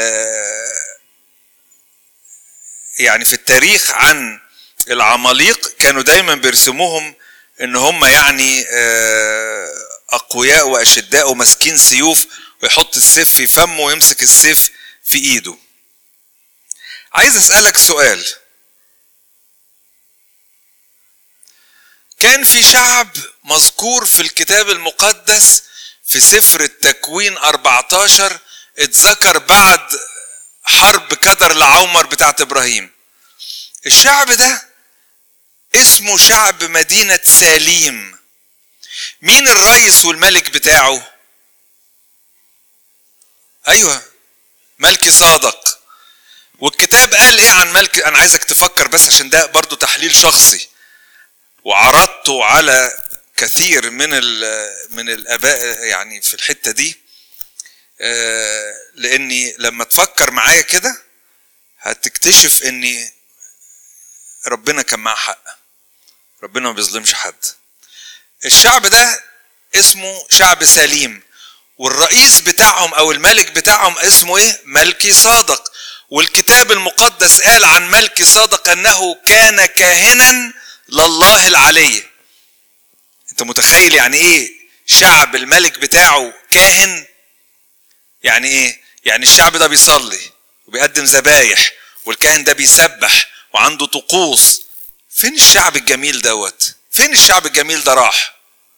يعني في التاريخ عن العماليق كانوا دايما بيرسموهم ان هم يعني اقوياء واشداء وماسكين سيوف ويحط السيف في فمه ويمسك السيف في ايده عايز اسالك سؤال كان في شعب مذكور في الكتاب المقدس في سفر التكوين 14 اتذكر بعد حرب كدر العمر بتاعت ابراهيم الشعب ده اسمه شعب مدينة ساليم مين الرئيس والملك بتاعه ايوه ملكي صادق والكتاب قال ايه عن ملك انا عايزك تفكر بس عشان ده برضو تحليل شخصي وعرضته على كثير من من الاباء يعني في الحته دي لاني لما تفكر معايا كده هتكتشف اني ربنا كان معاه حق ربنا ما بيظلمش حد الشعب ده اسمه شعب سليم والرئيس بتاعهم او الملك بتاعهم اسمه ايه ملكي صادق والكتاب المقدس قال عن ملكي صادق انه كان كاهنا لله العلي انت متخيل يعني ايه شعب الملك بتاعه كاهن يعني ايه يعني الشعب ده بيصلي وبيقدم ذبايح والكاهن ده بيسبح وعنده طقوس فين الشعب الجميل دوت فين الشعب الجميل ده راح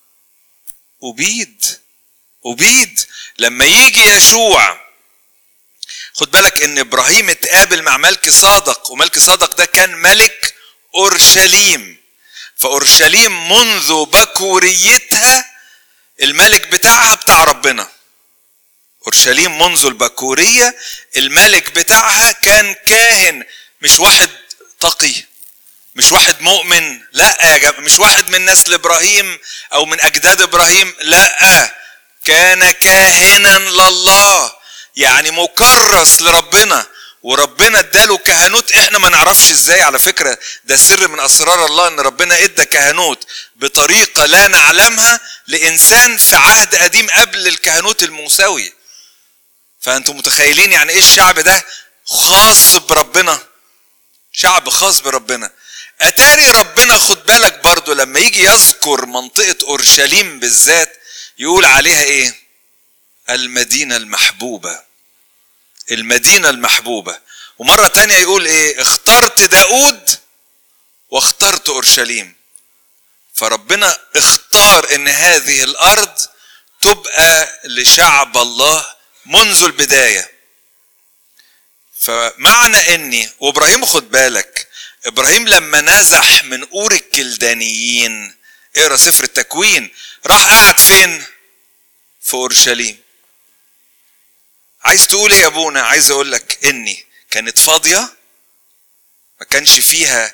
أبيد أبيد لما يجي يشوع خد بالك ان ابراهيم اتقابل مع ملك صادق وملك صادق ده كان ملك اورشليم فاورشليم منذ بكوريتها الملك بتاعها بتاع ربنا اورشليم منذ البكوريه الملك بتاعها كان كاهن مش واحد تقي مش واحد مؤمن لا يا جماعة مش واحد من نسل ابراهيم او من اجداد ابراهيم لا كان كاهنا لله يعني مكرس لربنا وربنا اداله كهنوت احنا ما نعرفش ازاي على فكره ده سر من اسرار الله ان ربنا ادى كهنوت بطريقه لا نعلمها لانسان في عهد قديم قبل الكهنوت الموسوي فانتم متخيلين يعني ايه الشعب ده خاص بربنا شعب خاص بربنا اتاري ربنا خد بالك برضو لما يجي يذكر منطقه اورشليم بالذات يقول عليها ايه المدينه المحبوبه المدينة المحبوبة ومرة تانية يقول ايه اخترت داود واخترت اورشليم فربنا اختار ان هذه الارض تبقى لشعب الله منذ البداية فمعنى اني وابراهيم خد بالك ابراهيم لما نزح من اور الكلدانيين اقرا سفر التكوين راح قعد فين في اورشليم عايز تقول ايه يا ابونا عايز اقول لك اني كانت فاضيه ما كانش فيها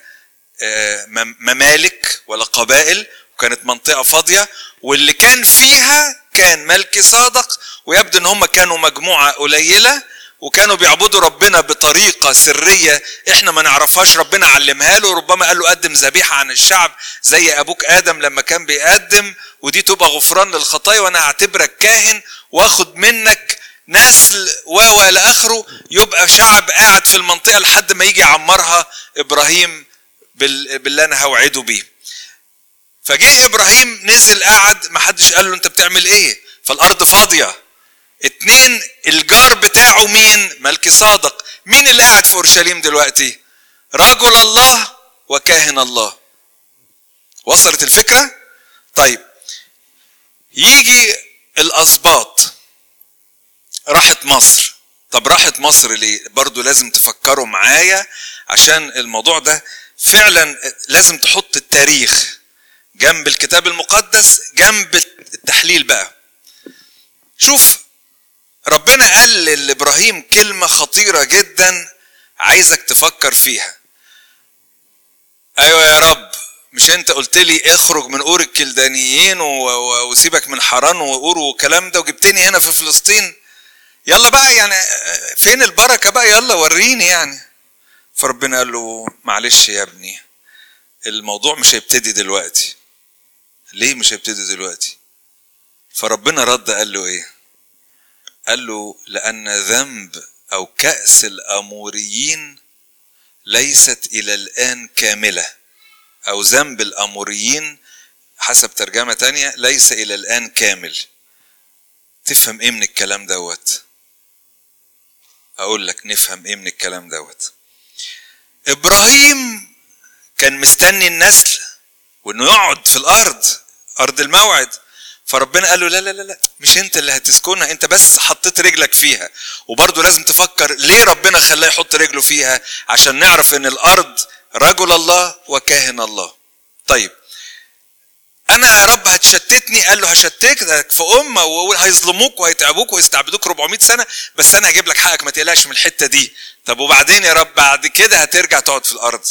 ممالك ولا قبائل وكانت منطقه فاضيه واللي كان فيها كان ملك صادق ويبدو ان هم كانوا مجموعه قليله وكانوا بيعبدوا ربنا بطريقة سرية احنا ما نعرفهاش ربنا علمها له ربما قال له قدم ذبيحة عن الشعب زي ابوك ادم لما كان بيقدم ودي تبقى غفران للخطايا وانا هعتبرك كاهن واخد منك نسل و الى اخره يبقى شعب قاعد في المنطقه لحد ما يجي يعمرها ابراهيم باللي انا هوعده بيه. فجه ابراهيم نزل قعد ما حدش قال له انت بتعمل ايه؟ فالارض فاضيه. اتنين الجار بتاعه مين؟ ملكي صادق. مين اللي قاعد في اورشليم دلوقتي؟ رجل الله وكاهن الله. وصلت الفكره؟ طيب يجي الاسباط راحت مصر طب راحت مصر ليه برضو لازم تفكروا معايا عشان الموضوع ده فعلا لازم تحط التاريخ جنب الكتاب المقدس جنب التحليل بقى شوف ربنا قال لابراهيم كلمه خطيره جدا عايزك تفكر فيها ايوه يا رب مش انت قلت لي اخرج من اور الكلدانيين وسيبك من حران وقور والكلام ده وجبتني هنا في فلسطين يلا بقى يعني فين البركه بقى يلا وريني يعني فربنا قال له معلش يا ابني الموضوع مش هيبتدي دلوقتي ليه مش هيبتدي دلوقتي فربنا رد قال له ايه قال له لان ذنب او كاس الاموريين ليست الى الان كامله او ذنب الاموريين حسب ترجمه تانية ليس الى الان كامل تفهم ايه من الكلام دوت اقول لك نفهم ايه من الكلام دوت ابراهيم كان مستني النسل وانه يقعد في الارض ارض الموعد فربنا قال له لا لا لا لا مش انت اللي هتسكنها انت بس حطيت رجلك فيها وبرضه لازم تفكر ليه ربنا خلاه يحط رجله فيها عشان نعرف ان الارض رجل الله وكاهن الله طيب انا يا رب هتشتتني قال له هشتتك في امه وهيظلموك وهيتعبوك ويستعبدوك 400 سنه بس انا هجيب لك حقك ما تقلقش من الحته دي طب وبعدين يا رب بعد كده هترجع تقعد في الارض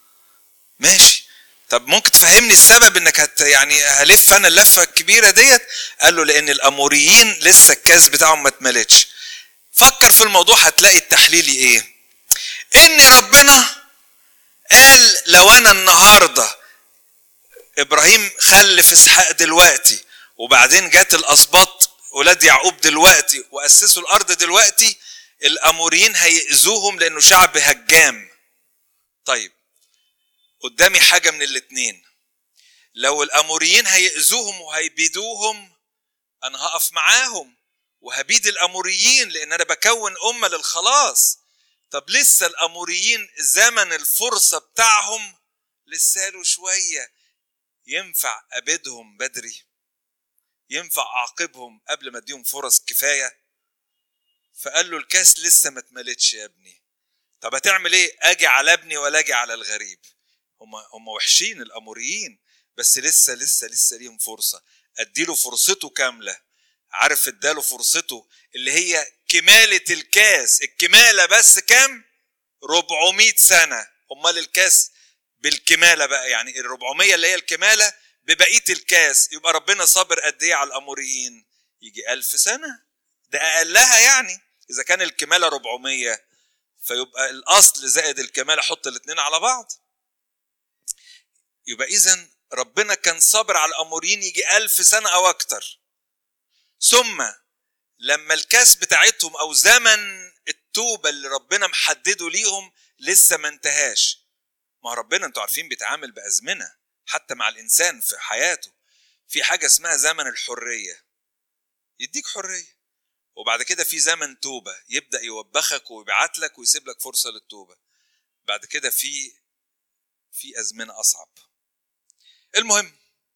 ماشي طب ممكن تفهمني السبب انك هت يعني هلف انا اللفه الكبيره ديت قال له لان الاموريين لسه الكاس بتاعهم ما اتملتش فكر في الموضوع هتلاقي التحليلي ايه ان ربنا قال لو انا النهارده ابراهيم خلف اسحاق دلوقتي وبعدين جت الاسباط ولاد يعقوب دلوقتي واسسوا الارض دلوقتي الاموريين هيأذوهم لانه شعب هجام طيب قدامي حاجه من الاتنين لو الاموريين هيأذوهم وهيبيدوهم انا هقف معاهم وهبيد الاموريين لان انا بكون امه للخلاص طب لسه الاموريين زمن الفرصه بتاعهم لسه له شويه ينفع ابيدهم بدري ينفع اعاقبهم قبل ما اديهم فرص كفايه فقال له الكاس لسه ما اتملتش يا ابني طب هتعمل ايه اجي على ابني ولا اجي على الغريب هم هم وحشين الاموريين بس لسه لسه لسه ليهم فرصه اديله فرصته كامله عارف اداله فرصته اللي هي كماله الكاس الكماله بس كام 400 سنه امال الكاس بالكماله بقى يعني ال 400 اللي هي الكماله ببقيه الكاس يبقى ربنا صابر قد ايه على الاموريين يجي ألف سنه ده اقلها يعني اذا كان الكماله 400 فيبقى الاصل زائد الكمال احط الاثنين على بعض يبقى اذا ربنا كان صابر على الاموريين يجي ألف سنه او اكتر ثم لما الكاس بتاعتهم او زمن التوبه اللي ربنا محدده ليهم لسه ما انتهاش ما ربنا انتوا عارفين بيتعامل بازمنه حتى مع الانسان في حياته في حاجه اسمها زمن الحريه يديك حريه وبعد كده في زمن توبه يبدا يوبخك ويبعت لك ويسيب لك فرصه للتوبه بعد كده في في ازمنه اصعب المهم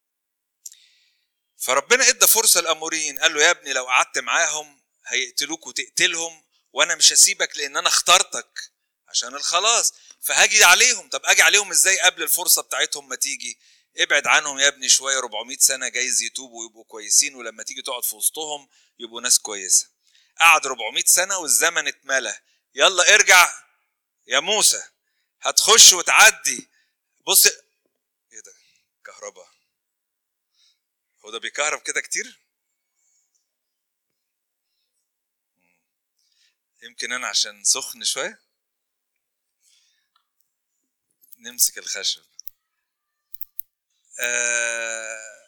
فربنا ادى فرصه للاموريين قال له يا ابني لو قعدت معاهم هيقتلوك وتقتلهم وانا مش هسيبك لان انا اخترتك عشان الخلاص فهاجي عليهم طب اجي عليهم ازاي قبل الفرصه بتاعتهم ما تيجي ابعد عنهم يا ابني شويه 400 سنه جايز يتوبوا ويبقوا كويسين ولما تيجي تقعد في وسطهم يبقوا ناس كويسه قعد 400 سنه والزمن اتملى يلا ارجع يا موسى هتخش وتعدي بص ايه ده كهرباء هو ده بيكهرب كده كتير يمكن انا عشان سخن شويه نمسك الخشب آه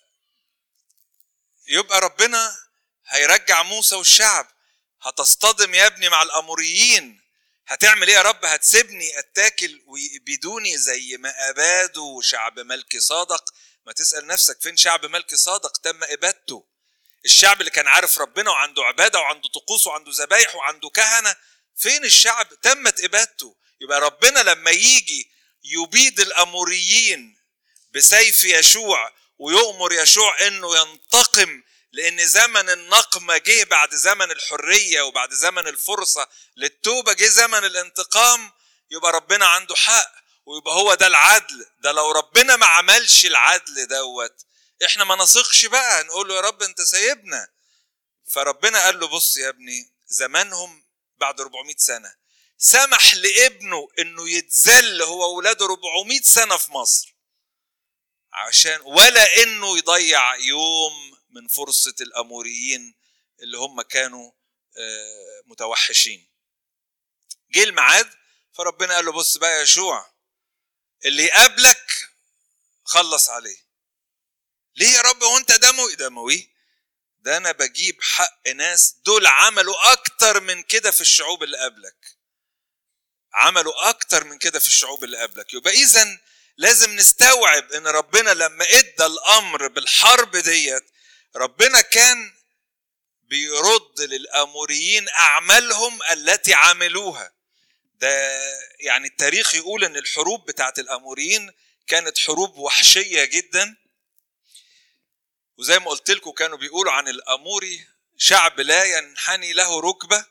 يبقى ربنا هيرجع موسى والشعب هتصطدم يا ابني مع الاموريين هتعمل ايه يا رب هتسيبني اتاكل ويبيدوني زي ما ابادوا شعب ملك صادق ما تسال نفسك فين شعب ملك صادق تم ابادته الشعب اللي كان عارف ربنا وعنده عباده وعنده طقوس وعنده ذبايح وعنده كهنه فين الشعب تمت ابادته يبقى ربنا لما يجي يبيد الاموريين بسيف يشوع ويؤمر يشوع انه ينتقم لان زمن النقمه جه بعد زمن الحريه وبعد زمن الفرصه للتوبه جه زمن الانتقام يبقى ربنا عنده حق ويبقى هو ده العدل ده لو ربنا ما عملش العدل دوت احنا ما نثقش بقى نقول له يا رب انت سايبنا فربنا قال له بص يا ابني زمانهم بعد 400 سنه سمح لابنه انه يتذل هو واولاده 400 سنه في مصر عشان ولا انه يضيع يوم من فرصه الاموريين اللي هم كانوا متوحشين جه الميعاد فربنا قال له بص بقى يا يشوع اللي يقابلك خلص عليه ليه يا رب هو انت دموي دموي ده انا بجيب حق ناس دول عملوا اكتر من كده في الشعوب اللي قبلك عملوا اكتر من كده في الشعوب اللي قبلك يبقى اذا لازم نستوعب ان ربنا لما ادى الامر بالحرب ديت ربنا كان بيرد للاموريين اعمالهم التي عملوها ده يعني التاريخ يقول ان الحروب بتاعت الاموريين كانت حروب وحشيه جدا وزي ما قلت لكم كانوا بيقولوا عن الاموري شعب لا ينحني له ركبه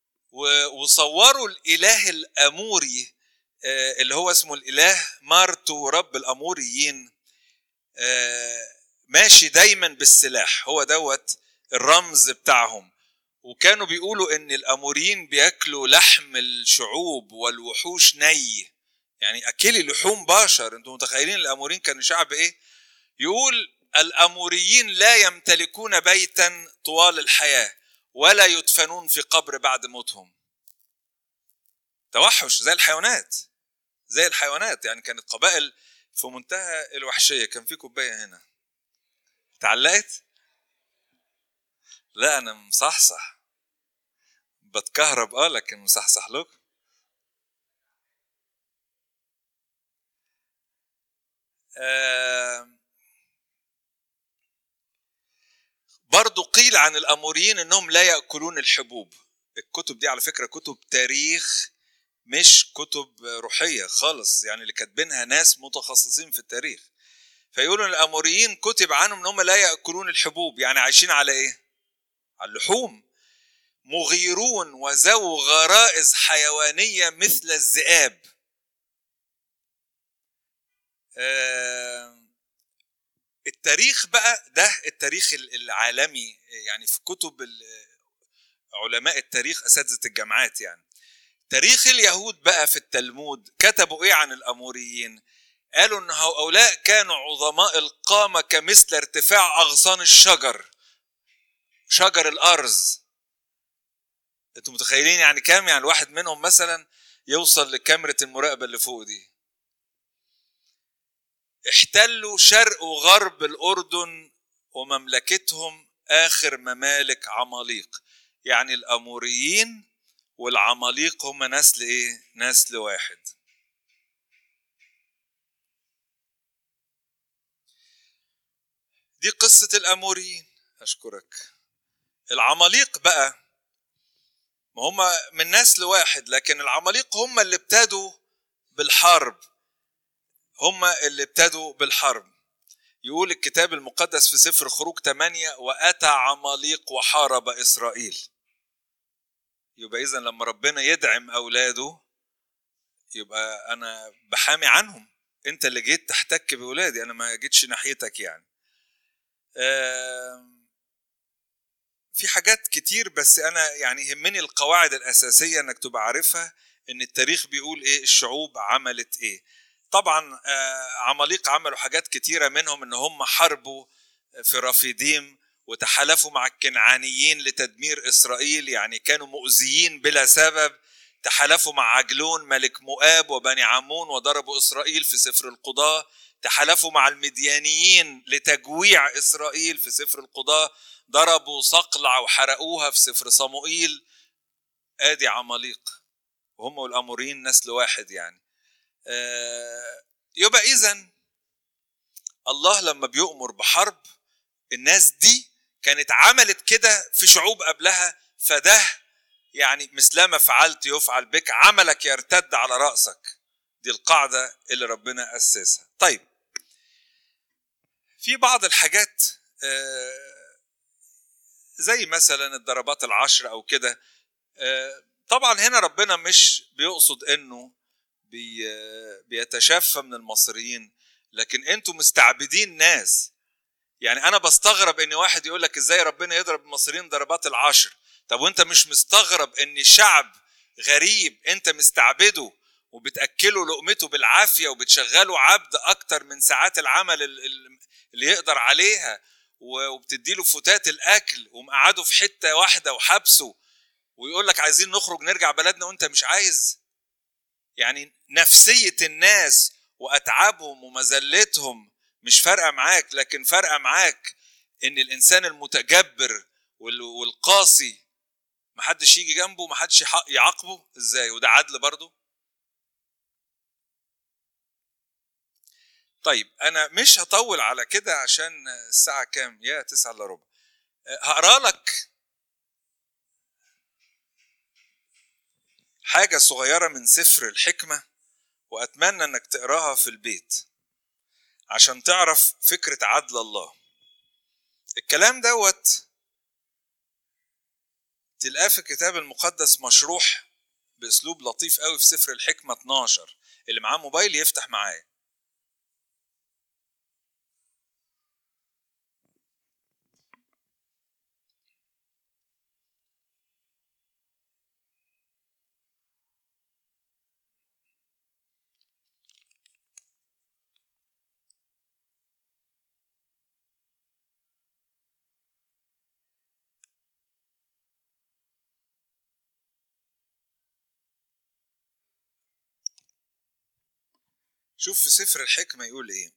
وصوروا الاله الاموري اللي هو اسمه الاله مارتو رب الاموريين ماشي دايما بالسلاح هو دوت الرمز بتاعهم وكانوا بيقولوا ان الاموريين بياكلوا لحم الشعوب والوحوش ني يعني اكلي لحوم بشر انتم متخيلين الاموريين كانوا شعب ايه يقول الاموريين لا يمتلكون بيتا طوال الحياه ولا يدفنون في قبر بعد موتهم توحش زي الحيوانات زي الحيوانات يعني كانت قبائل في منتهى الوحشيه كان في كوبايه هنا اتعلقت لا انا مصحصح بتكهرب اه لكن مصحصح لكم آه برضو قيل عن الاموريين انهم لا ياكلون الحبوب الكتب دي على فكره كتب تاريخ مش كتب روحيه خالص يعني اللي كاتبينها ناس متخصصين في التاريخ فيقولوا الاموريين كتب عنهم ان هم لا ياكلون الحبوب يعني عايشين على ايه على اللحوم مغيرون وذو غرائز حيوانيه مثل الذئاب التاريخ بقى ده التاريخ العالمي يعني في كتب علماء التاريخ اساتذه الجامعات يعني تاريخ اليهود بقى في التلمود كتبوا ايه عن الاموريين قالوا ان هؤلاء كانوا عظماء القامه كمثل ارتفاع اغصان الشجر شجر الارز انتوا متخيلين يعني كام يعني الواحد منهم مثلا يوصل لكاميرا المراقبة اللي فوق دي احتلوا شرق وغرب الأردن ومملكتهم آخر ممالك عماليق يعني الأموريين والعماليق هم نسل إيه؟ نسل واحد دي قصة الأموريين أشكرك العماليق بقى ما هم من نسل واحد لكن العماليق هم اللي ابتدوا بالحرب هم اللي ابتدوا بالحرب يقول الكتاب المقدس في سفر خروج 8 وأتى عماليق وحارب إسرائيل يبقى إذا لما ربنا يدعم أولاده يبقى أنا بحامي عنهم أنت اللي جيت تحتك بأولادي أنا ما جيتش ناحيتك يعني في حاجات كتير بس أنا يعني يهمني القواعد الأساسية إنك تبقى عارفها إن التاريخ بيقول إيه الشعوب عملت إيه طبعا آه، عماليق عملوا حاجات كتيرة منهم ان هم حاربوا في رفيديم وتحالفوا مع الكنعانيين لتدمير اسرائيل يعني كانوا مؤذيين بلا سبب تحالفوا مع عجلون ملك مؤاب وبني عمون وضربوا اسرائيل في سفر القضاة تحالفوا مع المديانيين لتجويع اسرائيل في سفر القضاة ضربوا صقلع وحرقوها في سفر صموئيل ادي عماليق وهم والاموريين نسل واحد يعني آه، يبقى اذا الله لما بيؤمر بحرب الناس دي كانت عملت كده في شعوب قبلها فده يعني مثلما فعلت يفعل بك عملك يرتد على رأسك دي القاعدة اللي ربنا أسسها طيب في بعض الحاجات آه، زي مثلا الضربات العشر أو كده آه، طبعا هنا ربنا مش بيقصد انه بي بيتشفى من المصريين لكن انتوا مستعبدين ناس يعني انا بستغرب ان واحد يقول لك ازاي ربنا يضرب المصريين ضربات العشر طب وانت مش مستغرب ان شعب غريب انت مستعبده وبتاكله لقمته بالعافيه وبتشغله عبد اكتر من ساعات العمل اللي يقدر عليها وبتديله فتات الاكل ومقعده في حته واحده وحبسه ويقول لك عايزين نخرج نرجع بلدنا وانت مش عايز يعني نفسية الناس وأتعابهم ومذلتهم مش فارقة معاك لكن فارقة معاك إن الإنسان المتجبر والقاسي محدش يجي جنبه محدش يعاقبه إزاي وده عدل برضه طيب أنا مش هطول على كده عشان الساعة كام؟ يا تسعة إلا ربع هقرا لك حاجة صغيرة من سفر الحكمة وأتمنى إنك تقراها في البيت عشان تعرف فكرة عدل الله الكلام دوت تلقاه في الكتاب المقدس مشروح بأسلوب لطيف قوي في سفر الحكمة 12 اللي معاه موبايل يفتح معايا شوف في سفر الحكمة يقول إيه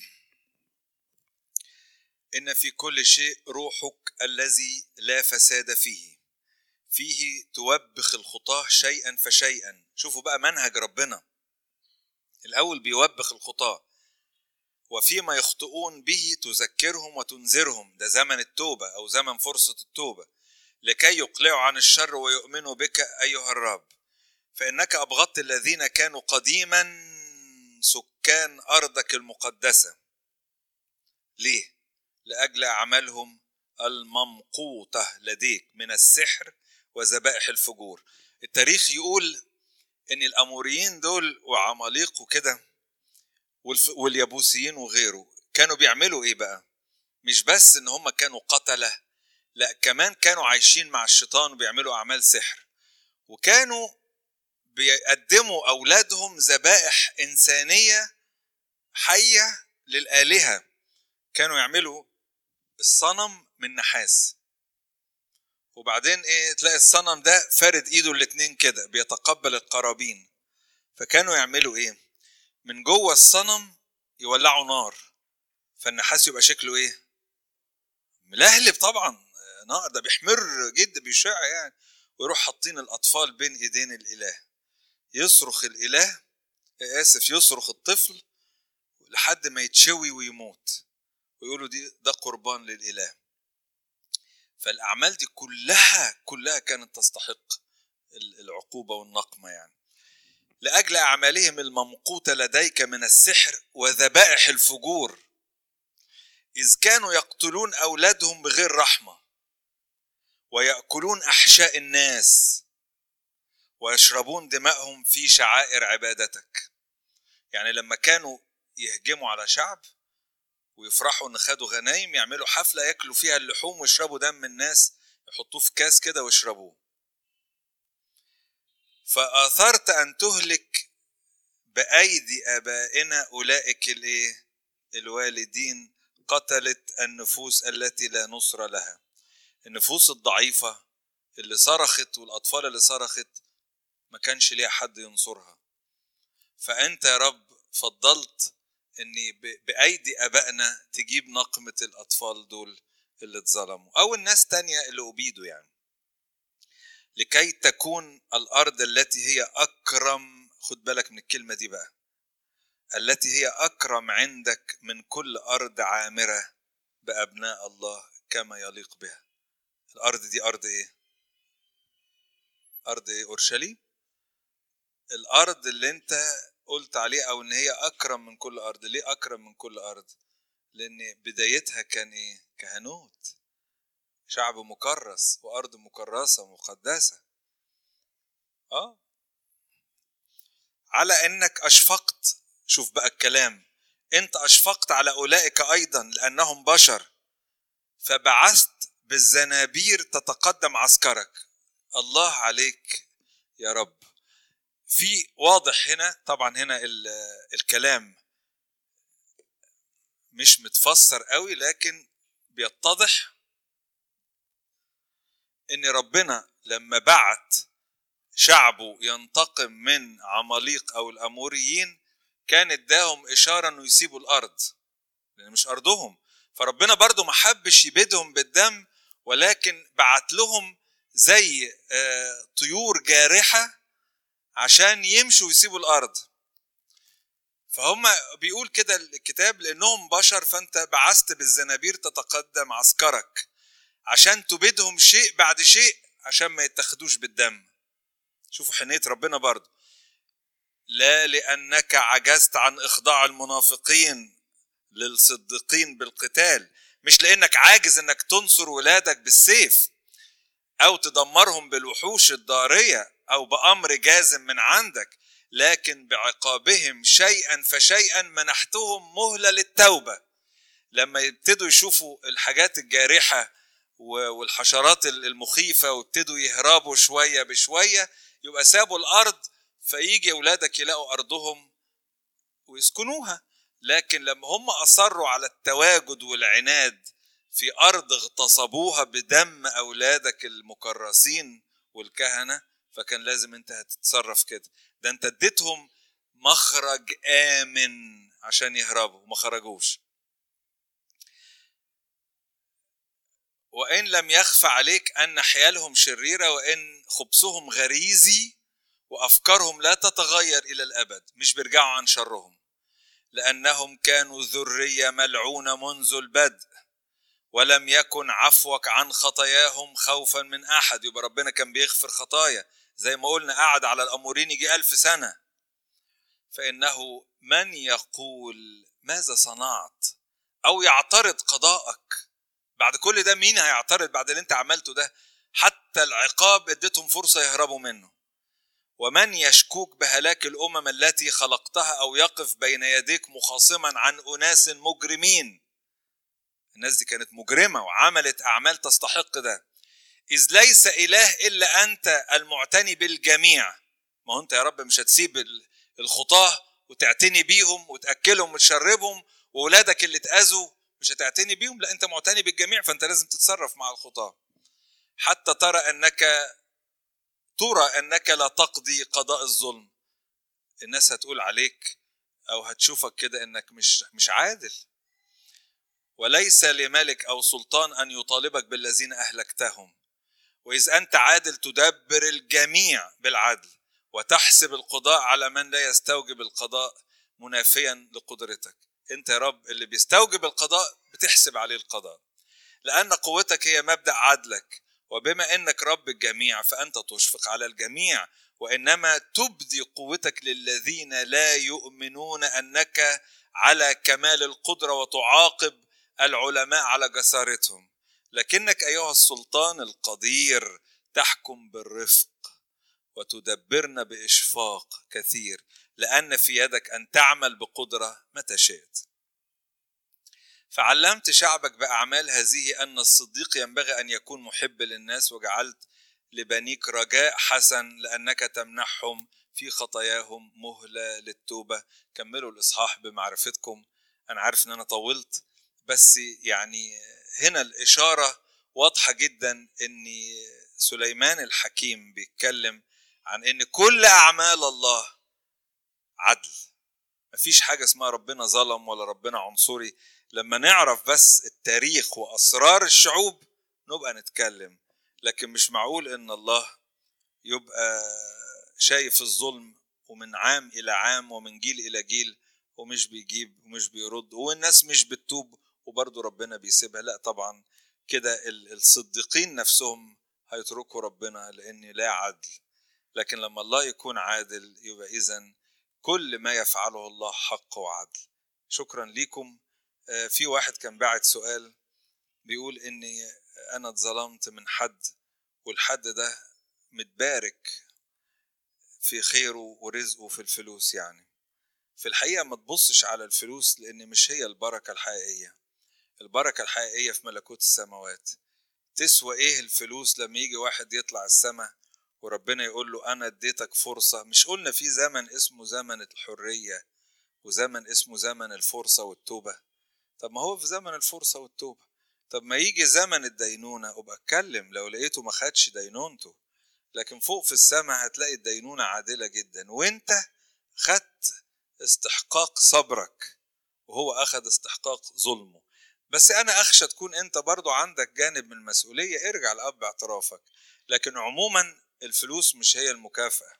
إن في كل شيء روحك الذي لا فساد فيه فيه توبخ الخطاة شيئا فشيئا شوفوا بقى منهج ربنا الأول بيوبخ الخطاة وفيما يخطئون به تذكرهم وتنذرهم ده زمن التوبة أو زمن فرصة التوبة لكي يقلعوا عن الشر ويؤمنوا بك أيها الرب فإنك أبغضت الذين كانوا قديما سكان أرضك المقدسة ليه؟ لأجل أعمالهم الممقوتة لديك من السحر وذبائح الفجور التاريخ يقول ان الاموريين دول وعماليق وكده واليابوسيين وغيره كانوا بيعملوا ايه بقى مش بس ان هم كانوا قتله لا كمان كانوا عايشين مع الشيطان وبيعملوا اعمال سحر وكانوا بيقدموا أولادهم ذبائح إنسانية حية للآلهة كانوا يعملوا الصنم من نحاس وبعدين ايه تلاقي الصنم ده فارد ايده الاتنين كده بيتقبل القرابين فكانوا يعملوا ايه من جوه الصنم يولعوا نار فالنحاس يبقى شكله ايه ملهلب طبعا نار ده بيحمر جدا بيشع يعني ويروح حاطين الاطفال بين ايدين الاله يصرخ الاله اسف يصرخ الطفل لحد ما يتشوي ويموت ويقولوا دي ده قربان للاله فالاعمال دي كلها كلها كانت تستحق العقوبه والنقمه يعني لاجل اعمالهم الممقوته لديك من السحر وذبائح الفجور اذ كانوا يقتلون اولادهم بغير رحمه وياكلون احشاء الناس ويشربون دماءهم في شعائر عبادتك يعني لما كانوا يهجموا على شعب ويفرحوا ان خدوا غنايم يعملوا حفله ياكلوا فيها اللحوم ويشربوا دم الناس يحطوه في كاس كده ويشربوه فاثرت ان تهلك بايدي ابائنا اولئك الايه الوالدين قتلت النفوس التي لا نصر لها النفوس الضعيفه اللي صرخت والاطفال اللي صرخت ما كانش ليها حد ينصرها فانت يا رب فضلت اني بايدي ابائنا تجيب نقمه الاطفال دول اللي اتظلموا او الناس تانية اللي ابيدوا يعني لكي تكون الارض التي هي اكرم خد بالك من الكلمه دي بقى التي هي اكرم عندك من كل ارض عامره بابناء الله كما يليق بها الارض دي ارض ايه ارض ايه اورشليم الارض اللي انت قلت عليه او ان هي اكرم من كل ارض ليه اكرم من كل ارض لان بدايتها كان ايه كهنوت شعب مكرس وارض مكرسه مقدسه اه على انك اشفقت شوف بقى الكلام انت اشفقت على اولئك ايضا لانهم بشر فبعثت بالزنابير تتقدم عسكرك الله عليك يا رب في واضح هنا طبعا هنا الكلام مش متفسر قوي لكن بيتضح ان ربنا لما بعت شعبه ينتقم من عماليق او الاموريين كان اداهم اشاره انه يسيبوا الارض لان مش ارضهم فربنا برضو ما حبش يبيدهم بالدم ولكن بعت لهم زي طيور جارحه عشان يمشوا ويسيبوا الارض فهم بيقول كده الكتاب لانهم بشر فانت بعثت بالزنابير تتقدم عسكرك عشان تبيدهم شيء بعد شيء عشان ما يتخدوش بالدم شوفوا حنية ربنا برضه لا لأنك عجزت عن إخضاع المنافقين للصديقين بالقتال مش لأنك عاجز أنك تنصر ولادك بالسيف أو تدمرهم بالوحوش الضارية أو بأمر جازم من عندك لكن بعقابهم شيئا فشيئا منحتهم مهلة للتوبة لما يبتدوا يشوفوا الحاجات الجارحة والحشرات المخيفة وابتدوا يهربوا شوية بشوية يبقى سابوا الأرض فيجي أولادك يلاقوا أرضهم ويسكنوها لكن لما هم أصروا على التواجد والعناد في أرض اغتصبوها بدم أولادك المكرسين والكهنة فكان لازم أنت هتتصرف كده ده أنت اديتهم مخرج آمن عشان يهربوا وما خرجوش وإن لم يخفى عليك أن حيالهم شريرة وإن خبثهم غريزي وأفكارهم لا تتغير إلى الأبد مش بيرجعوا عن شرهم لأنهم كانوا ذرية ملعونة منذ البدء ولم يكن عفوك عن خطاياهم خوفا من أحد يبقى ربنا كان بيغفر خطايا زي ما قلنا قعد على الأمورين يجي ألف سنة فإنه من يقول ماذا صنعت أو يعترض قضاءك بعد كل ده مين هيعترض بعد اللي انت عملته ده حتى العقاب اديتهم فرصة يهربوا منه ومن يشكوك بهلاك الأمم التي خلقتها أو يقف بين يديك مخاصما عن أناس مجرمين الناس دي كانت مجرمة وعملت أعمال تستحق ده إذ ليس إله إلا أنت المعتني بالجميع ما هو أنت يا رب مش هتسيب الخطاة وتعتني بيهم وتأكلهم وتشربهم وولادك اللي اتأذوا مش هتعتني بيهم لا انت معتني بالجميع فانت لازم تتصرف مع الخطاة حتى ترى انك ترى انك لا تقضي قضاء الظلم الناس هتقول عليك او هتشوفك كده انك مش مش عادل وليس لملك او سلطان ان يطالبك بالذين اهلكتهم واذ انت عادل تدبر الجميع بالعدل وتحسب القضاء على من لا يستوجب القضاء منافيا لقدرتك انت يا رب اللي بيستوجب القضاء بتحسب عليه القضاء لان قوتك هي مبدا عدلك وبما انك رب الجميع فانت تشفق على الجميع وانما تبدي قوتك للذين لا يؤمنون انك على كمال القدره وتعاقب العلماء على جسارتهم لكنك ايها السلطان القدير تحكم بالرفق وتدبرنا باشفاق كثير لان في يدك ان تعمل بقدره متى شئت فعلمت شعبك باعمال هذه ان الصديق ينبغي ان يكون محب للناس وجعلت لبنيك رجاء حسن لانك تمنحهم في خطاياهم مهله للتوبه كملوا الاصحاح بمعرفتكم انا عارف ان انا طولت بس يعني هنا الاشاره واضحه جدا ان سليمان الحكيم بيتكلم عن ان كل اعمال الله عدل مفيش حاجه اسمها ربنا ظلم ولا ربنا عنصري لما نعرف بس التاريخ واسرار الشعوب نبقى نتكلم لكن مش معقول ان الله يبقى شايف الظلم ومن عام الى عام ومن جيل الى جيل ومش بيجيب ومش بيرد والناس مش بتتوب وبرضه ربنا بيسيبها لا طبعا كده الصديقين نفسهم هيتركوا ربنا لان لا عدل لكن لما الله يكون عادل يبقى اذا كل ما يفعله الله حق وعدل شكرا ليكم في واحد كان باعت سؤال بيقول اني انا اتظلمت من حد والحد ده متبارك في خيره ورزقه في الفلوس يعني في الحقيقه ما تبصش على الفلوس لان مش هي البركه الحقيقيه البركه الحقيقيه في ملكوت السماوات تسوى ايه الفلوس لما يجي واحد يطلع السماء وربنا يقول له انا اديتك فرصه مش قلنا في زمن اسمه زمن الحريه وزمن اسمه زمن الفرصه والتوبه طب ما هو في زمن الفرصه والتوبه طب ما يجي زمن الدينونه ابقى اتكلم لو لقيته ما خدش دينونته لكن فوق في السماء هتلاقي الدينونه عادله جدا وانت خدت استحقاق صبرك وهو اخذ استحقاق ظلمه بس انا اخشى تكون انت برضو عندك جانب من المسؤوليه ارجع لاب اعترافك لكن عموما الفلوس مش هي المكافاه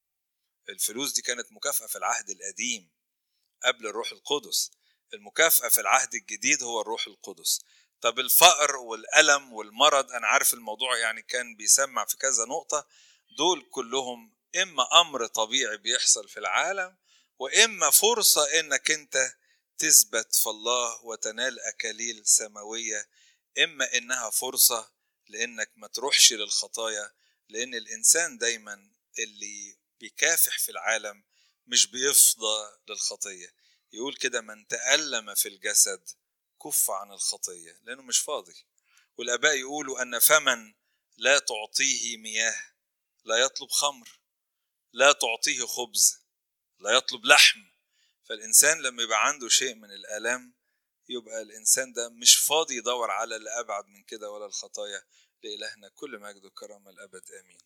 الفلوس دي كانت مكافاه في العهد القديم قبل الروح القدس المكافاه في العهد الجديد هو الروح القدس طب الفقر والالم والمرض انا عارف الموضوع يعني كان بيسمع في كذا نقطه دول كلهم اما امر طبيعي بيحصل في العالم واما فرصه انك انت تثبت في الله وتنال اكاليل سماويه اما انها فرصه لانك ما تروحش للخطايا لان الانسان دايما اللي بيكافح في العالم مش بيفضى للخطيه يقول كده من تألم في الجسد كف عن الخطيه لانه مش فاضي والاباء يقولوا ان فمن لا تعطيه مياه لا يطلب خمر لا تعطيه خبز لا يطلب لحم فالإنسان لما يبقى عنده شيء من الآلام يبقى الإنسان ده مش فاضي يدور على اللي أبعد من كده ولا الخطايا لإلهنا كل مجد وكرامة الأبد آمين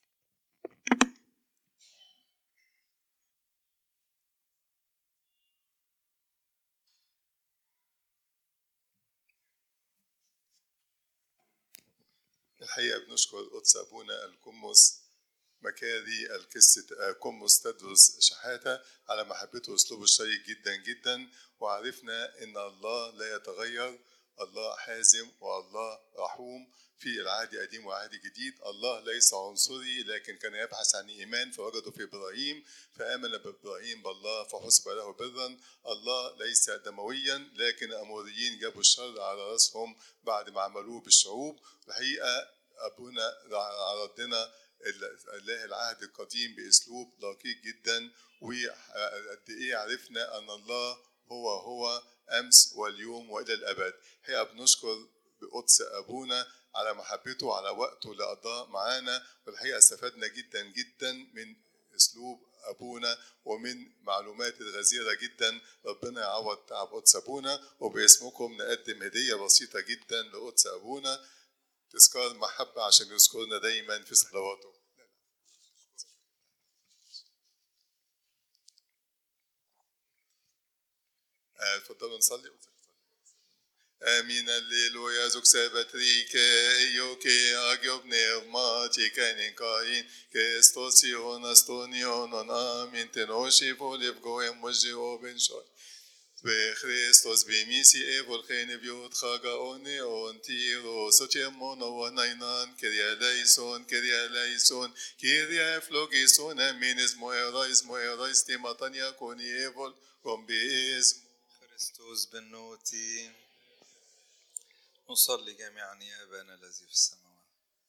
الحقيقة بنشكر قدس أبونا الكمس مكاري الكست كمس تدرس شحاتة على محبته وأسلوبه الشيق جدا جدا وعرفنا إن الله لا يتغير الله حازم والله رحوم في العهد القديم وعهد جديد الله ليس عنصري لكن كان يبحث عن إيمان فوجده في إبراهيم فآمن بإبراهيم بالله فحسب له برا الله ليس دمويا لكن الأموريين جابوا الشر على رأسهم بعد ما عملوه بالشعوب الحقيقة أبونا ردنا الله العهد القديم باسلوب دقيق جدا وقد ايه عرفنا ان الله هو هو امس واليوم والى الابد هي بنشكر بقدس ابونا على محبته على وقته اللي قضاه معانا والحقيقه استفدنا جدا جدا من اسلوب ابونا ومن معلومات الغزيره جدا ربنا يعوض تعب قدس ابونا وباسمكم نقدم هديه بسيطه جدا لقدس ابونا تذكار محبة عشان يذكرنا دايما في صلواته آه، اتفضلوا نصلي Amin alleluia zuk sebetrike ioke agiob neumati kainin kain kestosion astonion on amin tenoshi poliv goem moji oben shoy Christos bimisi evol khene biot khaga one on tiro soche mono wanainan keria leison keria leison keria flogison aminis moerais moerais timatania koni evol gombis
كريستوس بنوتي نصلي جميعا يا أبانا الذي في السماوات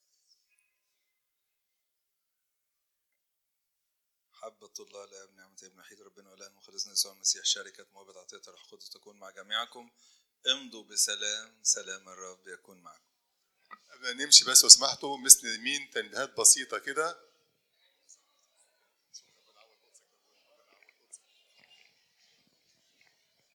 حبة الله الآب نعمة ابن وحيد ربنا وإله مخلصنا يسوع المسيح شركة موهبة عطية الروح القدس تكون مع جميعكم امضوا بسلام سلام الرب يكون معكم
قبل ما نمشي بس لو سمحتوا مثل مين تنبيهات بسيطة كده